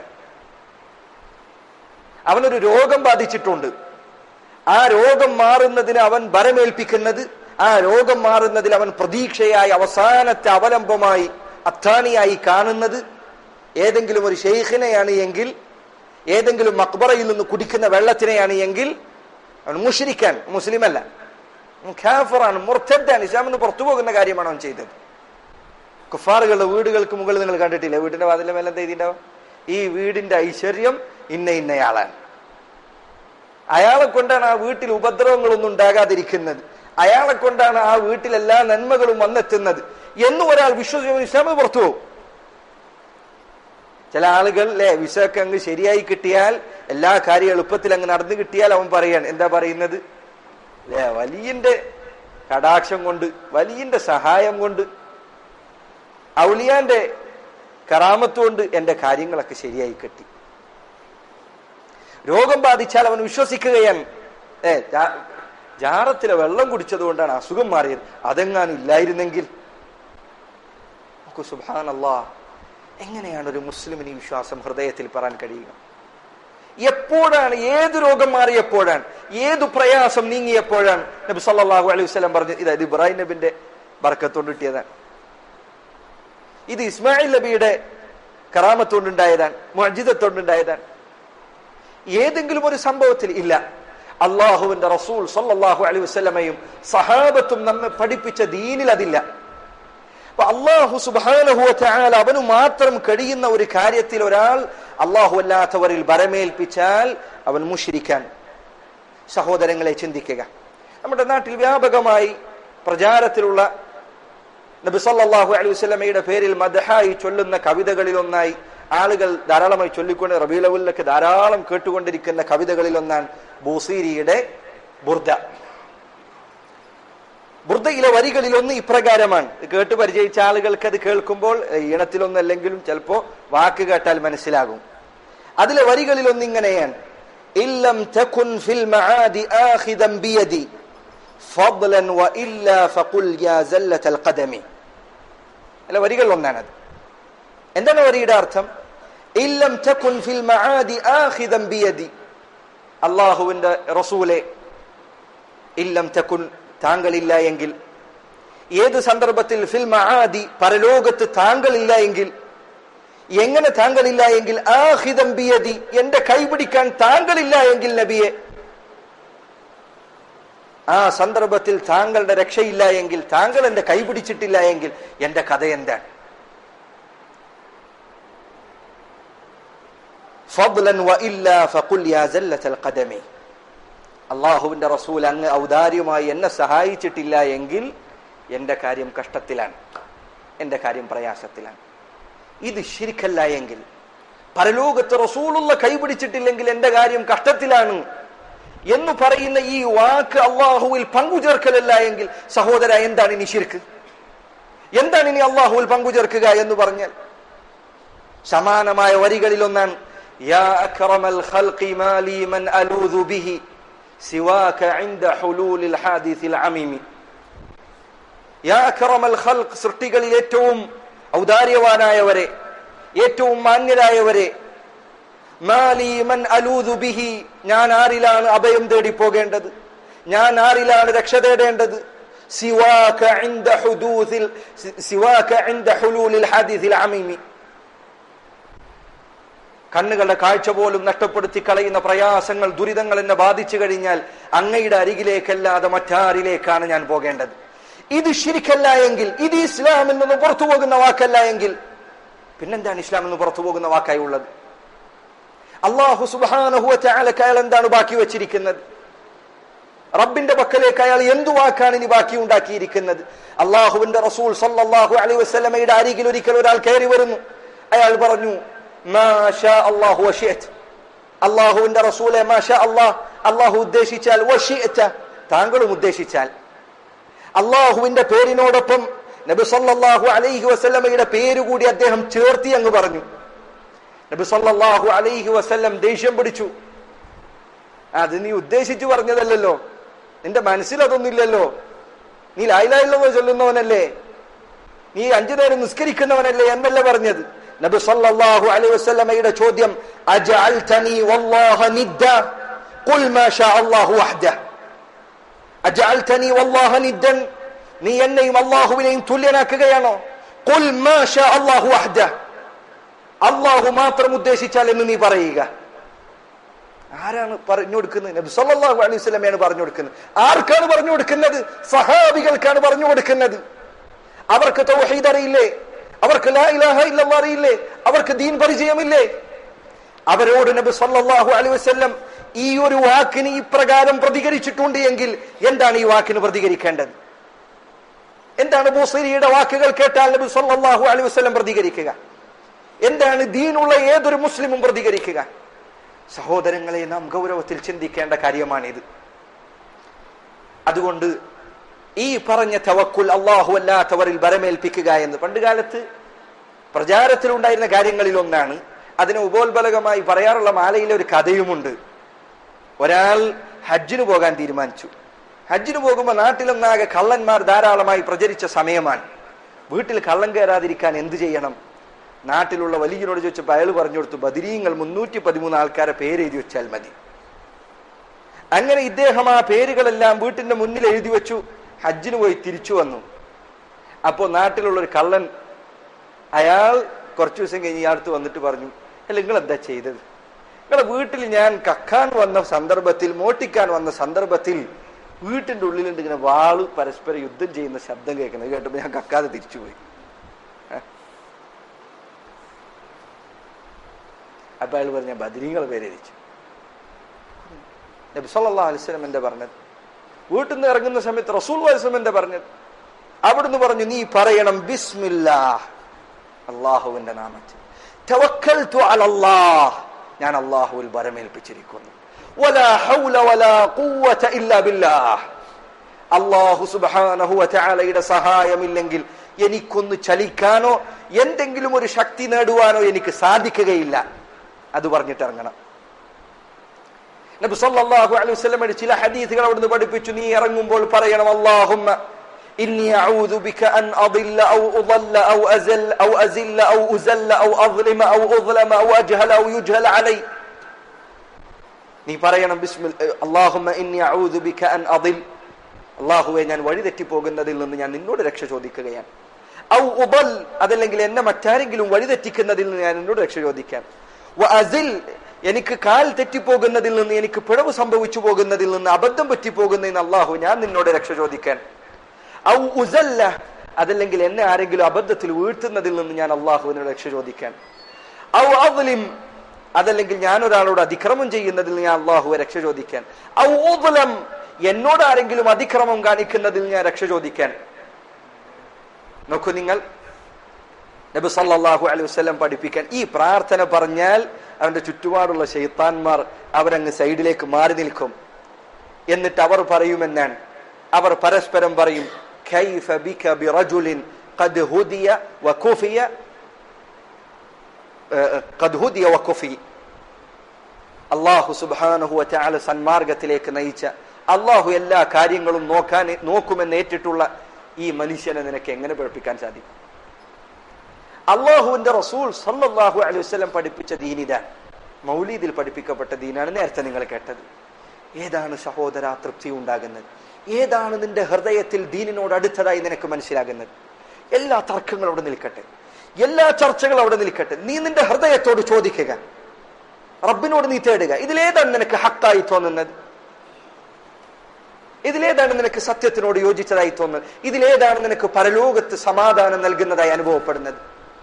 അവനൊരു രോഗം ബാധിച്ചിട്ടുണ്ട് ആ രോഗം മാറുന്നതിന് അവൻ ഭരമേൽപ്പിക്കുന്നത് ആ രോഗം മാറുന്നതിൽ അവൻ പ്രതീക്ഷയായി അവസാനത്തെ അവലംബമായി അത്താണിയായി കാണുന്നത് ഏതെങ്കിലും ഒരു ഷെയ്ഖിനെയാണ് എങ്കിൽ ഏതെങ്കിലും മക്ബറയിൽ നിന്ന് കുടിക്കുന്ന വെള്ളത്തിനെയാണ് എങ്കിൽ അവൻ മുഷിരിക്കാൻ മുസ്ലിമല്ല ഖാഫറാണ് മുർത്തദ്ദാണ് ഇസ്ലാം എന്ന് പുറത്തു പോകുന്ന കാര്യമാണ് അവൻ ചെയ്തത് കുഫാറുകളുടെ വീടുകൾക്ക് മുകളിൽ നിങ്ങൾ കണ്ടിട്ടില്ല വീടിന്റെ വാതിലെ മേലെ എന്താ എഴുതിണ്ടാവും ഈ വീടിന്റെ ഐശ്വര്യം ഇന്ന ഇന്നയാളാണ് അയാളെ കൊണ്ടാണ് ആ വീട്ടിൽ ഉപദ്രവങ്ങളൊന്നും ഉണ്ടാകാതിരിക്കുന്നത് അയാളെ കൊണ്ടാണ് ആ വീട്ടിൽ എല്ലാ നന്മകളും വന്നെത്തുന്നത് എന്ന് ഒരാൾ വിശ്വസിച്ച് ഇസ്ലാമിൽ പുറത്തു പോകും ചില ആളുകൾ അല്ലെ വിസയൊക്കെ അങ്ങ് ശരിയായി കിട്ടിയാൽ എല്ലാ കാര്യം എളുപ്പത്തിൽ അങ്ങ് നടന്നു കിട്ടിയാൽ അവൻ പറയാൻ എന്താ പറയുന്നത് അല്ലെ വലിയന്റെ കടാക്ഷം കൊണ്ട് വലിയന്റെ സഹായം കൊണ്ട് ഔലിയാന്റെ കറാമത്ത് കൊണ്ട് എന്റെ കാര്യങ്ങളൊക്കെ ശരിയായി കിട്ടി രോഗം ബാധിച്ചാൽ അവൻ വിശ്വസിക്കുകയാണ് ഏ ജാറത്തിലെ വെള്ളം കുടിച്ചത് കൊണ്ടാണ് അസുഖം മാറിയത് അതെങ്ങാനും ഇല്ലായിരുന്നെങ്കിൽ സുബാനല്ലാ എങ്ങനെയാണ് ഒരു മുസ്ലിമിന് ഈ വിശ്വാസം ഹൃദയത്തിൽ പറയാൻ കഴിയുക എപ്പോഴാണ് ഏത് രോഗം മാറിയപ്പോഴാണ് ഏത് പ്രയാസം നീങ്ങിയപ്പോഴാണ് നബി സല്ലല്ലാഹു അലൈഹി വസല്ലം പറഞ്ഞു ഇത് ഇബ്രാഹിം നബിന്റെ ബർക്കത്തോണ്ട് കിട്ടിയതാണ് ഇത് ഇസ്മായിൽ നബിയുടെ കറാമത്തോണ്ടുണ്ടായതാണ് മജിദത്തോണ്ടുണ്ടായതാണ് ഏതെങ്കിലും ഒരു സംഭവത്തിൽ ഇല്ല അള്ളാഹുവിന്റെ റസൂൽ സല്ലല്ലാഹു അലൈഹി വസല്ലമയും സഹാബത്തും നമ്മെ പഠിപ്പിച്ച ദീനിൽ അതില്ല അപ്പൊ അള്ളാഹു സുബാനഹുല അവന് മാത്രം കഴിയുന്ന ഒരു കാര്യത്തിൽ ഒരാൾ അള്ളാഹു അല്ലാത്തവരിൽ ബരമേൽപ്പിച്ചാൽ അവൻ മുഷിരിക്കാൻ സഹോദരങ്ങളെ ചിന്തിക്കുക നമ്മുടെ നാട്ടിൽ വ്യാപകമായി പ്രചാരത്തിലുള്ള നബി സല്ലല്ലാഹു അലൈഹി വസല്ലമയുടെ പേരിൽ മദഹായി ചൊല്ലുന്ന കവിതകളിൽ ഒന്നായി ആളുകൾ ധാരാളമായി ചൊല്ലിക്കൊണ്ട് റബീലവുല്ലക്ക് ധാരാളം കേട്ടുകൊണ്ടിരിക്കുന്ന കവിതകളിൽ ഒന്നാണ് ബൂസീരിയുടെ ബുർദ ബുർദയിലെ വരികളിൽ ഒന്ന് ഇപ്രകാരമാണ് കേട്ട് പരിചയിച്ച ആളുകൾക്ക് അത് കേൾക്കുമ്പോൾ ഈണത്തിലൊന്നല്ലെങ്കിലും ചിലപ്പോ വാക്ക് കേട്ടാൽ മനസ്സിലാകും അതിലെ വരികളിൽ ഒന്ന് ഇങ്ങനെയാണ് ഇല്ലം തകുൻ ഫിൽ മആദി ആഖിദൻ ബിയദി ഫضلا والا فقل يا زلة القدم അല്ല വരികൾ ഒന്നാണത് എന്താണ് വരിയുടെ അർത്ഥം ഇല്ലം തകുൻ ഫിൽ മആദി ആഖിദൻ ബിയദി അല്ലാഹുവിന്റെ റസൂലെ ഇല്ലം തകുൻ താങ്കളില്ല എങ്കിൽ ഏത് സന്ദർഭത്തിൽ ഫിൽ മആദി പരലോകത്ത് താങ്കളില്ല എങ്കിൽ എങ്ങനെ താങ്കളില്ല എങ്കിൽ ആഹിദം ബിയതി എന്റെ കൈപിടിക്കാൻ താങ്കളില്ല എങ്കിൽ നബിയെ ആ സന്ദർഭത്തിൽ താങ്കളുടെ രക്ഷയില്ല എങ്കിൽ താങ്കൾ എന്റെ കൈപിടിച്ചിട്ടില്ല എങ്കിൽ എന്റെ കഥ എന്താണ് ഫضلا وإلا فقل يا زلة القدم അള്ളാഹുവിന്റെ റസൂൽ അങ്ങ് ഔദാര്യമായി എന്നെ സഹായിച്ചിട്ടില്ല എങ്കിൽ എന്റെ കാര്യം കഷ്ടത്തിലാണ് എന്റെ കാര്യം പ്രയാസത്തിലാണ് ഇത് ശരിക്കല്ല എങ്കിൽ പരലോകത്ത് റസൂലുള്ള കൈപിടിച്ചിട്ടില്ലെങ്കിൽ എന്റെ കാര്യം കഷ്ടത്തിലാണ് എന്ന് പറയുന്ന ഈ വാക്ക് അള്ളാഹുവിൽ പങ്കുചേർക്കലല്ല എങ്കിൽ സഹോദര എന്താണ് ഇനി ശിർക്ക് എന്താണ് ഇനി അള്ളാഹുവിൽ പങ്കുചേർക്കുക എന്ന് പറഞ്ഞാൽ സമാനമായ വരികളിൽ ഒന്നാണ് യാ അക്രമൽ ഖൽഖി മാലി മൻ അലൂദു ബിഹി സിവാക ഇൻദ ഹുലൂലിൽ ഹാദിസിൽ അമീമി യാ അക്രമൽ ഖൽഖ് സൃഷ്ടികളിൽ ഏറ്റവും ഔദാര്യവാനായവരെ ഏറ്റവും മാന്യരായവരെ മാലീമൻ അലൂദു ബിഹി ഞാൻ ആരിലാണ് അഭയം തേടി പോകേണ്ടത് ഞാൻ ആരിലാണ് രക്ഷ തേടേണ്ടത് സിവാക ഇൻദ ഹുദൂസിൽ സിവാക ഇൻദ ഹുലൂലിൽ ഹാദിസിൽ അമീമി കണ്ണുകളുടെ കാഴ്ച പോലും നഷ്ടപ്പെടുത്തി കളയുന്ന പ്രയാസങ്ങൾ ദുരിതങ്ങൾ എന്നെ ബാധിച്ചു കഴിഞ്ഞാൽ അങ്ങയുടെ അരികിലേക്കല്ലാതെ മറ്റാരിലേക്കാണ് ഞാൻ പോകേണ്ടത് ഇത് ശരിക്കല്ല എങ്കിൽ ഇത് ഇസ്ലാമിൽ നിന്ന് പുറത്തു പോകുന്ന വാക്കല്ല എങ്കിൽ പിന്നെന്താണ് ഇസ്ലാമിൽ നിന്ന് പുറത്തു പോകുന്ന വാക്കായി ഉള്ളത് അള്ളാഹു സുബാനഹുവ അയാൾ എന്താണ് ബാക്കി വെച്ചിരിക്കുന്നത് റബ്ബിന്റെ പക്കലേക്ക് അയാൾ എന്തു വാക്കാണ് ഇനി ബാക്കി ഉണ്ടാക്കിയിരിക്കുന്നത് അള്ളാഹുവിന്റെ റസൂൽ സല്ലാഹു അലൈ വസ്ലമയുടെ അരികിൽ ഒരിക്കൽ ഒരാൾ കയറി വരുന്നു അയാൾ പറഞ്ഞു അള്ളാഹു അള്ളാഹുവിന്റെ റസൂലെ മാഷ അള്ളാഹ് അള്ളാഹു ഉദ്ദേശിച്ചാൽ വഷിഅത താങ്കളും ഉദ്ദേശിച്ചാൽ അള്ളാഹുവിന്റെ പേരിനോടൊപ്പം നബി സല്ലല്ലാഹു അലൈഹി വസല്ലമയുടെ പേര് കൂടി അദ്ദേഹം ചേർത്തി അങ്ങ് പറഞ്ഞു നബി സല്ലല്ലാഹു അലൈഹി വസല്ലം ദേഷ്യം പിടിച്ചു അത് നീ ഉദ്ദേശിച്ചു പറഞ്ഞതല്ലല്ലോ നിന്റെ മനസ്സിൽ അതൊന്നുമില്ലല്ലോ നീ ലായിലായില്ലോ ചൊല്ലുന്നവനല്ലേ നീ അഞ്ചു നേരം നിസ്കരിക്കുന്നവനല്ലേ എന്നല്ല പറഞ്ഞത് നബി സല്ലല്ലാഹു അലൈഹി വസല്ലമയുടെ ചോദ്യം അജഅൽതനി വല്ലാഹ നിദ്ദ ഖുൽ മാ ഷാ അല്ലാഹു വഹ്ദ അജഅൽതനി വല്ലാഹ നിദ്ദൻ നീ എന്നെയും അല്ലാഹുവിനെയും തുല്യനാക്കുകയാണോ ഖുൽ മാ ഷാ അല്ലാഹു വഹ്ദ അല്ലാഹു മാത്രം ഉദ്ദേശിച്ചാൽ എന്ന് നീ പറയുക ആരാണ് പറഞ്ഞു കൊടുക്കുന്നത് നബി സല്ലല്ലാഹു അലൈഹി വസല്ലമയാണ് പറഞ്ഞു കൊടുക്കുന്നത് ആർക്കാണ് പറഞ്ഞു കൊടുക്കുന്നത് സഹാബികൾക്കാണ് പറഞ്ഞു കൊടുക്കുന്നത് അവർക്ക് തൗഹീദ് അറിയില്ലേ അവർക്ക് ലാ ഇലാഹ ഇല്ലല്ലാഹ് അറിയില്ലേ അവർക്ക് ദീൻ പരിചയമില്ലേ അവരോട് നബി സല്ലല്ലാഹു അലൈഹി വസല്ലം ഈ ഒരു വാക്കിന് ഇപ്രകാരം പ്രതികരിച്ചിട്ടുണ്ട് എങ്കിൽ എന്താണ് ഈ വാക്കിന് പ്രതികരിക്കേണ്ടത് എന്താണ് ബുസൈരിയുടെ വാക്കുകൾ കേട്ടാൽ നബി സല്ലല്ലാഹു അലൈഹി വസല്ലം പ്രതികരിക്കുക എന്താണ് ദീനുള്ള ഏതൊരു മുസ്ലിമും പ്രതികരിക്കുക സഹോദരങ്ങളെ നാം ഗൗരവത്തിൽ ചിന്തിക്കേണ്ട കാര്യമാണിത് അതുകൊണ്ട് ഈ പറഞ്ഞ തവക്കുൽ അള്ളാഹു അല്ലാത്തവരിൽ ബരമേൽപ്പിക്കുക എന്ന് പണ്ടുകാലത്ത് പ്രചാരത്തിലുണ്ടായിരുന്ന കാര്യങ്ങളിൽ ഒന്നാണ് അതിന് ഉപോത്ബലകമായി പറയാറുള്ള മാലയിലെ ഒരു കഥയുമുണ്ട് ഒരാൾ ഹജ്ജിന് പോകാൻ തീരുമാനിച്ചു ഹജ്ജിന് പോകുമ്പോൾ നാട്ടിലൊന്നാകെ കള്ളന്മാർ ധാരാളമായി പ്രചരിച്ച സമയമാണ് വീട്ടിൽ കള്ളം കയറാതിരിക്കാൻ എന്ത് ചെയ്യണം നാട്ടിലുള്ള വലിയനോട് ചോദിച്ചപ്പോൾ അയാൾ പറഞ്ഞു കൊടുത്തു ബദിരീങ്ങൾ മുന്നൂറ്റി പതിമൂന്ന് ആൾക്കാരെ പേര് എഴുതി വെച്ചാൽ മതി അങ്ങനെ ഇദ്ദേഹം ആ പേരുകളെല്ലാം വീട്ടിന്റെ മുന്നിൽ എഴുതി വെച്ചു ഹജ്ജിന് പോയി തിരിച്ചു വന്നു അപ്പോൾ നാട്ടിലുള്ള ഒരു കള്ളൻ അയാൾ കുറച്ചു ദിവസം കഴിഞ്ഞ് ഇയാൾക്ക് വന്നിട്ട് പറഞ്ഞു അല്ല നിങ്ങൾ എന്താ ചെയ്തത് നിങ്ങളെ വീട്ടിൽ ഞാൻ കക്കാൻ വന്ന സന്ദർഭത്തിൽ മോട്ടിക്കാൻ വന്ന സന്ദർഭത്തിൽ വീട്ടിന്റെ ഉള്ളിലുണ്ട് ഇങ്ങനെ വാള് പരസ്പരം യുദ്ധം ചെയ്യുന്ന ശബ്ദം കേൾക്കുന്നത് കേട്ടപ്പോൾ ഞാൻ കക്കാതെ തിരിച്ചുപോയി അപ്പൊ അയാൾ പറഞ്ഞ ബദരീങ്ങളെ പേരെരിച്ചു നബി സല്ലല്ലാഹു അലൈഹി വസല്ലം എന്താ പറഞ്ഞത് വീട്ടിൽ നിന്ന് ഇറങ്ങുന്ന സമയത്ത് റസൂൽ വസ്ലം എന്താ പറഞ്ഞത് അവിടുന്ന് പറഞ്ഞു നീ പറയണം ബിസ്മില്ലാ അള്ളാഹുവിന്റെ നാമത്തിൽ തവക്കൽതു അലല്ലാഹ് ഞാൻ അള്ളാഹുവിൽ ബരമേൽപ്പിച്ചിരിക്കുന്നു വലാ ഹൗല വലാ ഖുവത ഇല്ലാ ബില്ലാഹ് അള്ളാഹു സുബ്ഹാനഹു വതആലയുടെ സഹായമില്ലെങ്കിൽ എനിക്കൊന്ന് ചലിക്കാനോ എന്തെങ്കിലും ഒരു ശക്തി നേടുവാനോ എനിക്ക് സാധിക്കുകയില്ല അത് പറഞ്ഞിട്ട് ഇറങ്ങണം നബി സല്ലല്ലാഹു അലൈഹി വസല്ലമയുടെ ചില ഹദീസുകൾ അവിടുന്ന് പഠിപ്പിച്ചു നീ ഇറങ്ങുമ്പോൾ പറയണം അല്ലാഹുമ്മ ഇന്നി അഊദു ബിക അൻ അദില്ല ഔ ഉദല്ല ഔ അസൽ ഔ അസില്ല ഔ ഉസല്ല ഔ അദ്ലിമ ഔ ഉദ്ലമ ഔ അജ്ഹല ഔ യുജ്ഹല അലൈ നീ പറയണം ബിസ്മിൽ അല്ലാഹുമ്മ ഇന്നി അഊദു ബിക അൻ അദിൽ അള്ളാഹുവെ ഞാൻ വഴിതെറ്റി പോകുന്നതിൽ നിന്ന് ഞാൻ നിന്നോട് രക്ഷ ചോദിക്കുകയാണ് ഔ ഉബൽ അതല്ലെങ്കിൽ എന്നെ മറ്റാരെങ്കിലും വഴിതെറ്റിക്കുന്നതിൽ നിന്ന് ഞാൻ നിന്നോട് രക്ഷ ചോദിക്കാൻ വ അസിൽ എനിക്ക് കാൽ തെറ്റിപ്പോകുന്നതിൽ നിന്ന് എനിക്ക് പിഴവ് സംഭവിച്ചു പോകുന്നതിൽ നിന്ന് അബദ്ധം പറ്റിപ്പോകുന്നതിന് അള്ളാഹു ഞാൻ നിന്നോട് രക്ഷ ചോദിക്കാൻ ഔ ഉസല്ല അതല്ലെങ്കിൽ എന്നെ ആരെങ്കിലും അബദ്ധത്തിൽ വീഴ്ത്തുന്നതിൽ നിന്ന് ഞാൻ അള്ളാഹുവിനോട് രക്ഷ ചോദിക്കാൻ ഔ അവലിം അതല്ലെങ്കിൽ ഞാൻ ഒരാളോട് അതിക്രമം ചെയ്യുന്നതിൽ ഞാൻ അള്ളാഹുവെ രക്ഷ ചോദിക്കാൻ ഔ ഉദ്ലം എന്നോട് ആരെങ്കിലും അതിക്രമം കാണിക്കുന്നതിൽ ഞാൻ രക്ഷ ചോദിക്കാൻ നോക്കൂ നിങ്ങൾ നബി സല്ലല്ലാഹു അലൈഹി വസല്ലം പഠിപ്പിക്കാൻ ഈ പ്രാർത്ഥന പറഞ്ഞാൽ അവന്റെ ചുറ്റുപാടുള്ള ശൈത്താന്മാർ അവരങ്ങ് സൈഡിലേക്ക് മാറി നിൽക്കും എന്നിട്ട് അവർ പറയുമെന്നാണ് അവർ പരസ്പരം പറയും كيف بك برجل قد هدي وكفي قد هدي وكفي അള്ളാഹു സുബാനഹു വറ്റാല സന്മാർഗത്തിലേക്ക് നയിച്ച അള്ളാഹു എല്ലാ കാര്യങ്ങളും നോക്കാൻ നോക്കുമെന്ന് ഏറ്റിട്ടുള്ള ഈ മനുഷ്യനെ നിനക്ക് എങ്ങനെ പഠിപ്പിക്കാൻ സാധിക്കും അള്ളാഹുവിന്റെ റസൂൽ സല്ലല്ലാഹു അലൈഹി വസല്ലം പഠിപ്പിച്ച ദീനിതാണ് മൗലീദിൽ പഠിപ്പിക്കപ്പെട്ട ദീനാണ് നേരത്തെ നിങ്ങൾ കേട്ടത് ഏതാണ് സഹോദര തൃപ്തി ഉണ്ടാകുന്നത് ഏതാണ് നിന്റെ ഹൃദയത്തിൽ ദീനിനോട് അടുത്തതായി നിനക്ക് മനസ്സിലാകുന്നത് എല്ലാ തർക്കങ്ങളും അവിടെ നിൽക്കട്ടെ എല്ലാ ചർച്ചകളും അവിടെ നിൽക്കട്ടെ നീ നിന്റെ ഹൃദയത്തോട് ചോദിക്കുക റബ്ബിനോട് നീ തേടുക ഇതിലേതാണ് നിനക്ക് ഹക്കായി തോന്നുന്നത് ഇതിലേതാണ് നിനക്ക് സത്യത്തിനോട് യോജിച്ചതായി തോന്നുന്നത് ഇതിലേതാണ് നിനക്ക് പരലോകത്ത് സമാധാനം നൽകുന്നതായി അനുഭവപ്പെടുന്നത്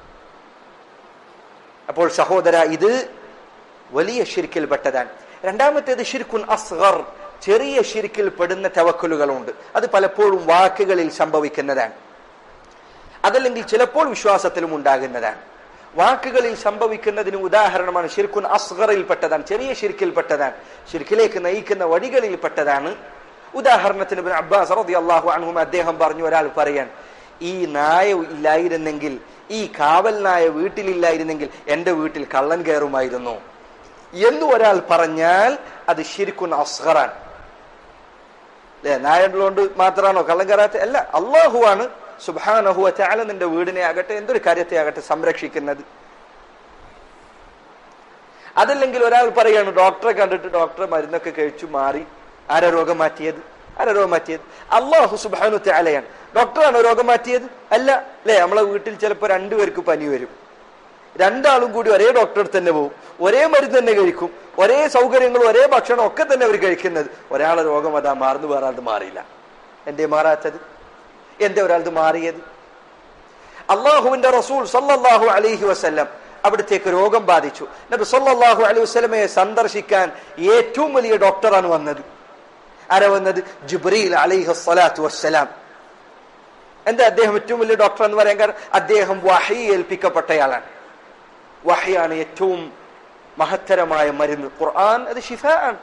അപ്പോൾ സഹോദര ഇത് വലിയ ഷിരിക്കിൽപ്പെട്ടതാണ് രണ്ടാമത്തേത് ഷിർക്കുൻ അസ്ഗർ ചെറിയ ഷിരിക്കിൽ പെടുന്ന തവക്കലുകളുണ്ട് അത് പലപ്പോഴും വാക്കുകളിൽ സംഭവിക്കുന്നതാണ് അതല്ലെങ്കിൽ ചിലപ്പോൾ വിശ്വാസത്തിലും ഉണ്ടാകുന്നതാണ് വാക്കുകളിൽ സംഭവിക്കുന്നതിന് ഉദാഹരണമാണ് ഷിർക്കുൻ അസ്ഗറിൽപ്പെട്ടതാണ് ചെറിയ ഷിർക്കിൽപ്പെട്ടതാണ് ഷിർക്കിലേക്ക് നയിക്കുന്ന വഴികളിൽപ്പെട്ടതാണ് ഉദാഹരണത്തിന് ഇബ്നു അബ്ബാസ് റളിയല്ലാഹു അൻഹു അദ്ദേഹം പറഞ്ഞു ഒരാൾ പറയാൻ ഈ നായ ഇല്ലായിരുന്നെങ്കിൽ ഈ കാവൽ നായ വീട്ടിലില്ലായിരുന്നെങ്കിൽ എന്റെ വീട്ടിൽ കള്ളൻ കയറുമായിരുന്നു എന്ന് ഒരാൾ പറഞ്ഞാൽ അത് ഷിർക്കുൻ അസ്ഗറാണ് അല്ലെ നായുള്ളതുകൊണ്ട് മാത്രമാണോ കള്ളം കയറാത്ത അല്ല അള്ളാഹുവാണ് സുബാനഹുവ ചാല നിന്റെ വീടിനെ ആകട്ടെ എന്തൊരു കാര്യത്തെ ആകട്ടെ സംരക്ഷിക്കുന്നത് അതല്ലെങ്കിൽ ഒരാൾ പറയാണ് ഡോക്ടറെ കണ്ടിട്ട് ഡോക്ടറെ മരുന്നൊക്കെ കഴിച്ചു മാറി ആരാ രോഗം മാറ്റിയത് ആരാ രോഗം മാറ്റിയത് അള്ളാഹു സുബാനു ചാലയാണ് ഡോക്ടറാണോ രോഗം മാറ്റിയത് അല്ല അല്ലെ നമ്മളെ വീട്ടിൽ ചിലപ്പോൾ രണ്ടുപേർക്ക് പനി വരും രണ്ടാളും കൂടി ഒരേ ഡോക്ടറെ തന്നെ പോകും ഒരേ മരുന്ന് തന്നെ കഴിക്കും ഒരേ സൗകര്യങ്ങളും ഒരേ ഭക്ഷണം ഒക്കെ തന്നെ അവർ കഴിക്കുന്നത് ഒരാളെ രോഗം അതാ മാറുന്നു വേറെ ആളത് മാറിയില്ല എന്തേ മാറാത്തത് എന്തേ ഒരാളത് മാറിയത് അള്ളാഹുവിന്റെ റസൂൽ സല്ലല്ലാഹു അലൈഹി വസല്ലം അവിടത്തേക്ക് രോഗം ബാധിച്ചു നബി സല്ലല്ലാഹു അലൈഹി വസല്ലമയെ സന്ദർശിക്കാൻ ഏറ്റവും വലിയ ഡോക്ടറാണ് വന്നത് ആരാ വന്നത് ജിബ്രീൽ അലൈഹി സ്വലാത്തു വസ്സലാം എന്താ അദ്ദേഹം ഏറ്റവും വലിയ ഡോക്ടർ എന്ന് പറയാൻ കാരണം അദ്ദേഹം വഹി ഏൽപ്പിക്കപ്പെട്ടയാളാണ് വഹയാണ് ഏറ്റവും മഹത്തരമായ മരുന്ന് ഖുർആൻ അത് ഷിഫ ആണ്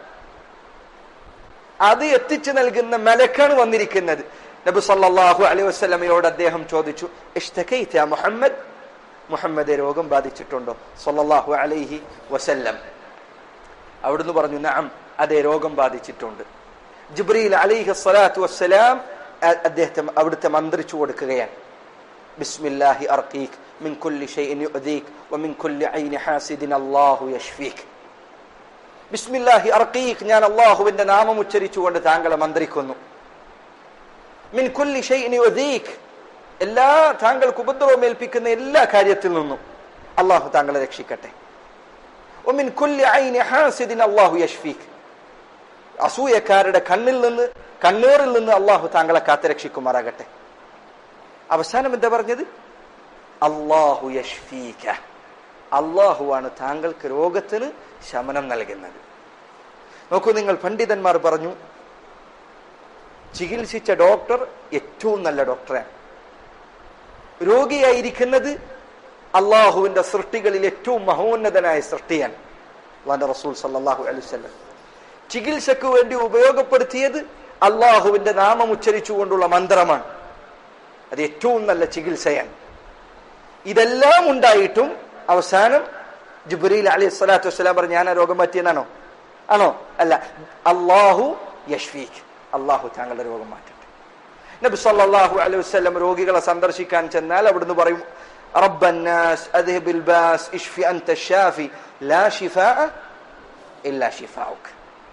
അത് എത്തിച്ചു നൽകുന്ന മലക്കാണ് വന്നിരിക്കുന്നത് നബി സല്ലല്ലാഹു അലൈഹി വസല്ലമയോട് അദ്ദേഹം ചോദിച്ചു ഇഷ്തകൈത മുഹമ്മദ് മുഹമ്മദെ രോഗം ബാധിച്ചിട്ടുണ്ടോ സല്ലല്ലാഹു അലൈഹി വസല്ലം അവിടുന്ന് പറഞ്ഞു നഅം അതെ രോഗം ബാധിച്ചിട്ടുണ്ട് ജിബ്രീൽ അലൈഹി സ്വലാത്തു വസ്സലാം അദ്ദേഹത്തെ അവിടുത്തെ മന്ത്രിച്ചു കൊടുക്കുകയാണ് ബിസ്മില്ലാഹി അർഖീക് മിൻ കുല്ലി ഷൈഇൻ യുഅദീക് വമിൻ കുല്ലി ഐനി ഹാസിദിൻ അല്ലാഹു യഷ്ഫീക് ബിസ്മില്ലാഹി അർഖീക് ഞാൻ അള്ളാഹുവിന്റെ നാമം ഉച്ചരിച്ചുകൊണ്ട് താങ്കളെ മന്ത്രിക്കുന്നു മിൻ കുല്ലി ഷൈഇൻ യുഅദീക് എല്ലാ താങ്കൾക്ക് ഉപദ്രവം ഏൽപ്പിക്കുന്ന എല്ലാ കാര്യത്തിൽ നിന്നും അള്ളാഹു താങ്കളെ രക്ഷിക്കട്ടെ ഒമിൻ കുല്ലി ഐനി ഹാസിദിൻ അല്ലാഹു യഷ്ഫീക് അസൂയക്കാരുടെ കണ്ണിൽ നിന്ന് കണ്ണീറിൽ നിന്ന് അള്ളാഹു താങ്കളെ കാത്തുരക്ഷിക്കുമാറാകട്ടെ അവസാനം എന്താ പറഞ്ഞത് അള്ളാഹു യഷ്ഫീക അള്ളാഹുവാണ് താങ്കൾക്ക് രോഗത്തിന് ശമനം നൽകുന്നത് നോക്കൂ നിങ്ങൾ പണ്ഡിതന്മാർ പറഞ്ഞു ചികിത്സിച്ച ഡോക്ടർ ഏറ്റവും നല്ല ഡോക്ടറാണ് രോഗിയായിരിക്കുന്നത് അള്ളാഹുവിന്റെ സൃഷ്ടികളിൽ ഏറ്റവും മഹോന്നതനായ സൃഷ്ടിയാണ് അള്ളാന്റെ റസൂൽ സല്ലാഹു അലുസല്ലം ചികിത്സക്ക് വേണ്ടി ഉപയോഗപ്പെടുത്തിയത് അള്ളാഹുവിന്റെ നാമം ഉച്ചരിച്ചുകൊണ്ടുള്ള മന്ത്രമാണ് അത് ഏറ്റവും നല്ല ചികിത്സയാണ് ഇതെല്ലാം ഉണ്ടായിട്ടും അവസാനം ജുബരീൽ അലി സ്വലാത്തു വസ്സലാം പറഞ്ഞു ഞാൻ ആ രോഗം പറ്റിയെന്നാണോ ആണോ അല്ല അള്ളാഹു യഷ്ഫീഖ് അള്ളാഹു താങ്കളുടെ രോഗം മാറ്റട്ടെ നബി സല്ലല്ലാഹു അലൈഹി വസല്ലം രോഗികളെ സന്ദർശിക്കാൻ ചെന്നാൽ അവിടുന്ന് പറയും റബ്ബന്നാസ് അദ്ഹിബിൽ ബാസ് ഇഷ്ഫി അൻത ഷാഫി ലാ ഷിഫാഅ ഇല്ലാ ഷിഫാഉക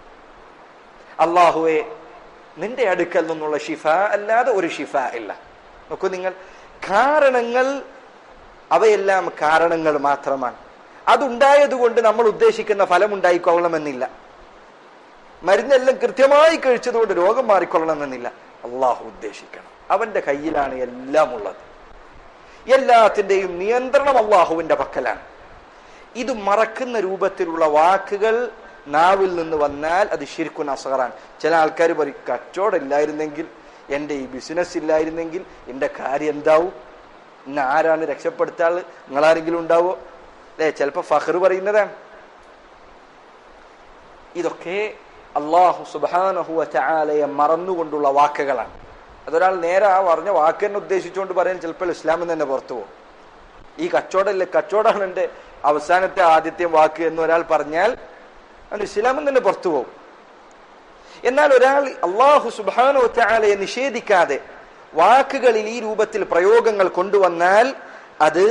അള്ളാഹുവെ നിന്റെ അടുക്കൽ നിന്നുള്ള ഷിഫ അല്ലാതെ ഒരു ഷിഫ ഇല്ല നോക്കൂ നിങ്ങൾ കാരണങ്ങൾ അവയെല്ലാം കാരണങ്ങൾ മാത്രമാണ് അതുണ്ടായതുകൊണ്ട് നമ്മൾ ഉദ്ദേശിക്കുന്ന ഫലം ഉണ്ടായിക്കൊള്ളണമെന്നില്ല മരുന്നെല്ലാം കൃത്യമായി കഴിച്ചതുകൊണ്ട് രോഗം മാറിക്കൊള്ളണമെന്നില്ല അള്ളാഹു ഉദ്ദേശിക്കണം അവന്റെ കയ്യിലാണ് എല്ലാം ഉള്ളത് എല്ലാത്തിന്റെയും നിയന്ത്രണം അള്ളാഹുവിന്റെ പക്കലാണ് ഇത് മറക്കുന്ന രൂപത്തിലുള്ള വാക്കുകൾ നാവിൽ നിന്ന് വന്നാൽ അത് ശരിക്കും അസഹറാണ് ചില ആൾക്കാർ പറയും കച്ചവടം ഇല്ലായിരുന്നെങ്കിൽ എൻ്റെ ഈ ബിസിനസ് ഇല്ലായിരുന്നെങ്കിൽ എൻ്റെ കാര്യം എന്താവും ഇന്ന് ആരാണ് രക്ഷപ്പെടുത്താൾ നിങ്ങളാരെങ്കിലും ഉണ്ടാവോ അല്ലെ ചിലപ്പോ ഫഹർ പറയുന്നതാണ് ഇതൊക്കെ അള്ളാഹു സുബാനഹുവ ചാലയെ മറന്നുകൊണ്ടുള്ള വാക്കുകളാണ് അതൊരാൾ നേരെ ആ പറഞ്ഞ വാക്ക് തന്നെ ഉദ്ദേശിച്ചുകൊണ്ട് പറയാൻ ചിലപ്പോൾ ഇസ്ലാമിൽ തന്നെ പുറത്തു പോകും ഈ കച്ചവടമല്ലേ കച്ചവടമാണ് എൻ്റെ അവസാനത്തെ ആദ്യത്തെ വാക്ക് എന്ന് ഒരാൾ പറഞ്ഞാൽ അത് ഇസ്ലാമിൽ തന്നെ പുറത്തു പോകും എന്നാൽ ഒരാൾ അള്ളാഹു സുബാനോ ചാലയെ നിഷേധിക്കാതെ വാക്കുകളിൽ ഈ രൂപത്തിൽ പ്രയോഗങ്ങൾ കൊണ്ടുവന്നാൽ അത്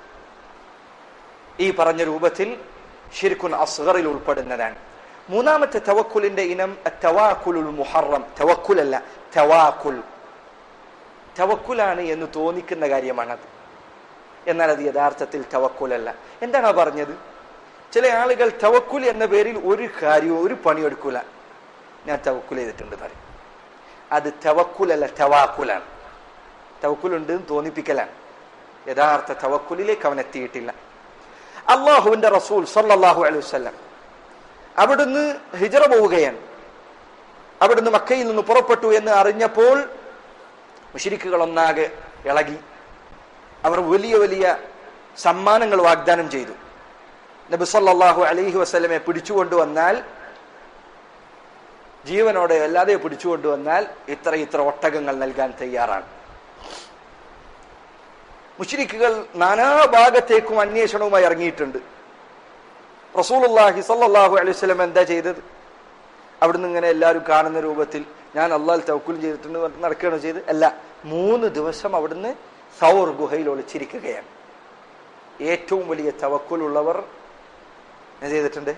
ഈ പറഞ്ഞ രൂപത്തിൽ ഷിർക്കുൻ അസ്ഗറിൽ ഉൾപ്പെടുന്നതാണ് മൂന്നാമത്തെ തവക്കുലിന്റെ ഇനം തവാക്കുലുൽ മുഹറം തവക്കുലല്ല തവാക്കുൽ തവക്കുലാണ് എന്ന് തോന്നിക്കുന്ന കാര്യമാണത് എന്നാൽ അത് യഥാർത്ഥത്തിൽ തവക്കുലല്ല എന്താണ് പറഞ്ഞത് ചില ആളുകൾ തവക്കുൽ എന്ന പേരിൽ ഒരു കാര്യവും ഒരു പണിയെടുക്കൂല ഞാൻ തവക്കുൽ ചെയ്തിട്ടുണ്ട് പറയും അത് തവക്കുലല്ല തവാക്കുലാണ് തവക്കുലുണ്ട് എന്ന് തോന്നിപ്പിക്കലാണ് യഥാർത്ഥ തവക്കുലിലേക്ക് അവൻ എത്തിയിട്ടില്ല അള്ളാഹുവിന്റെ റസൂൽ സല്ലാഹു അലൈഹി വസ്ലം അവിടുന്ന് ഹിജറ പോവുകയാണ് അവിടുന്ന് മക്കയിൽ നിന്ന് പുറപ്പെട്ടു എന്ന് അറിഞ്ഞപ്പോൾ മുഷിരിക്കുകൾ ഒന്നാകെ ഇളകി അവർ വലിയ വലിയ സമ്മാനങ്ങൾ വാഗ്ദാനം ചെയ്തു നബി സല്ലല്ലാഹു അലൈഹി വസല്ലമെ പിടിച്ചുകൊണ്ടുവന്നാൽ ജീവനോടെ അല്ലാതെ പിടിച്ചുകൊണ്ടുവന്നാൽ ഇത്ര ഇത്ര ഒട്ടകങ്ങൾ നൽകാൻ തയ്യാറാണ് മുശ്രിക്കുകൾ നാനാഭാഗത്തേക്കും അന്വേഷണവുമായി ഇറങ്ങിയിട്ടുണ്ട് റസൂലുള്ളാഹി സല്ലല്ലാഹു അലൈഹി വസല്ലം എന്താ ചെയ്തത് അവിടുന്ന് ഇങ്ങനെ എല്ലാവരും കാണുന്ന രൂപത്തിൽ ഞാൻ അള്ളാഹ് തവക്കുൽ ചെയ്തിട്ടുണ്ട് എന്ന് പറഞ്ഞിട്ട് നടക്കുകയാണോ ചെയ്ത് അല്ല മൂന്ന് ദിവസം അവിടുന്ന് സൗർ ഗുഹയിൽ ഒളിച്ചിരിക്കുകയാണ് ഏറ്റവും വലിയ തവക്കുലുള്ളവർ എന്ത് ചെയ്തിട്ടുണ്ട്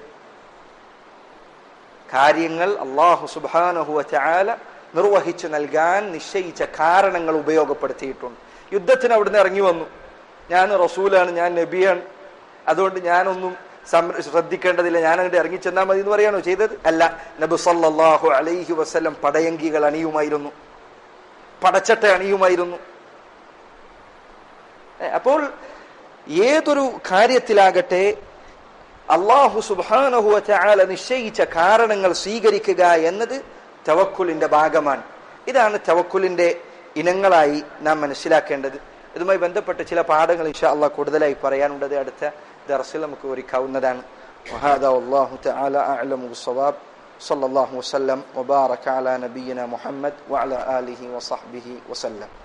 കാര്യങ്ങൾ അള്ളാഹു സുബാനഹുവ ചാല നിർവഹിച്ചു നൽകാൻ നിശ്ചയിച്ച കാരണങ്ങൾ ഉപയോഗപ്പെടുത്തിയിട്ടുണ്ട് യുദ്ധത്തിന് അവിടുന്ന് ഇറങ്ങി വന്നു ഞാൻ റസൂലാണ് ഞാൻ നബിയാണ് അതുകൊണ്ട് ഞാനൊന്നും സംര- ശ്രദ്ധിക്കേണ്ടതില്ല ഞാൻ അങ്ങോട്ട് ഇറങ്ങി ചെന്നാൽ മതി എന്ന് പറയാണോ ചെയ്തത് അല്ല നബി സല്ലല്ലാഹു അലൈഹി വസല്ലം പടയങ്കികൾ അണിയുമായിരുന്നു പടച്ചട്ട അണിയുമായിരുന്നു ഏ, അപ്പോൾ ഏതൊരു കാര്യത്തിലാകട്ടെ അള്ളാഹു സുബാനഹുവ ചാല നിശ്ചയിച്ച കാരണങ്ങൾ സ്വീകരിക്കുക എന്നത് തവക്കുലിന്റെ ഭാഗമാണ് ഇതാണ് തവക്കുലിന്റെ ഇനങ്ങളായി നാം മനസ്സിലാക്കേണ്ടത് ഇതുമായി ബന്ധപ്പെട്ട ചില പാഠങ്ങൾ ഇൻഷാ അള്ളാഹ് കൂടുതലായി പറയാനുള്ളത് അടുത്ത ദർസിൽ നമുക്ക് ഒരുക്കാവുന്നതാണ് وهذا والله تعالى أعلم بالصواب صلى الله وسلم وبارك على نبينا محمد وعلى آله وصحبه وسلم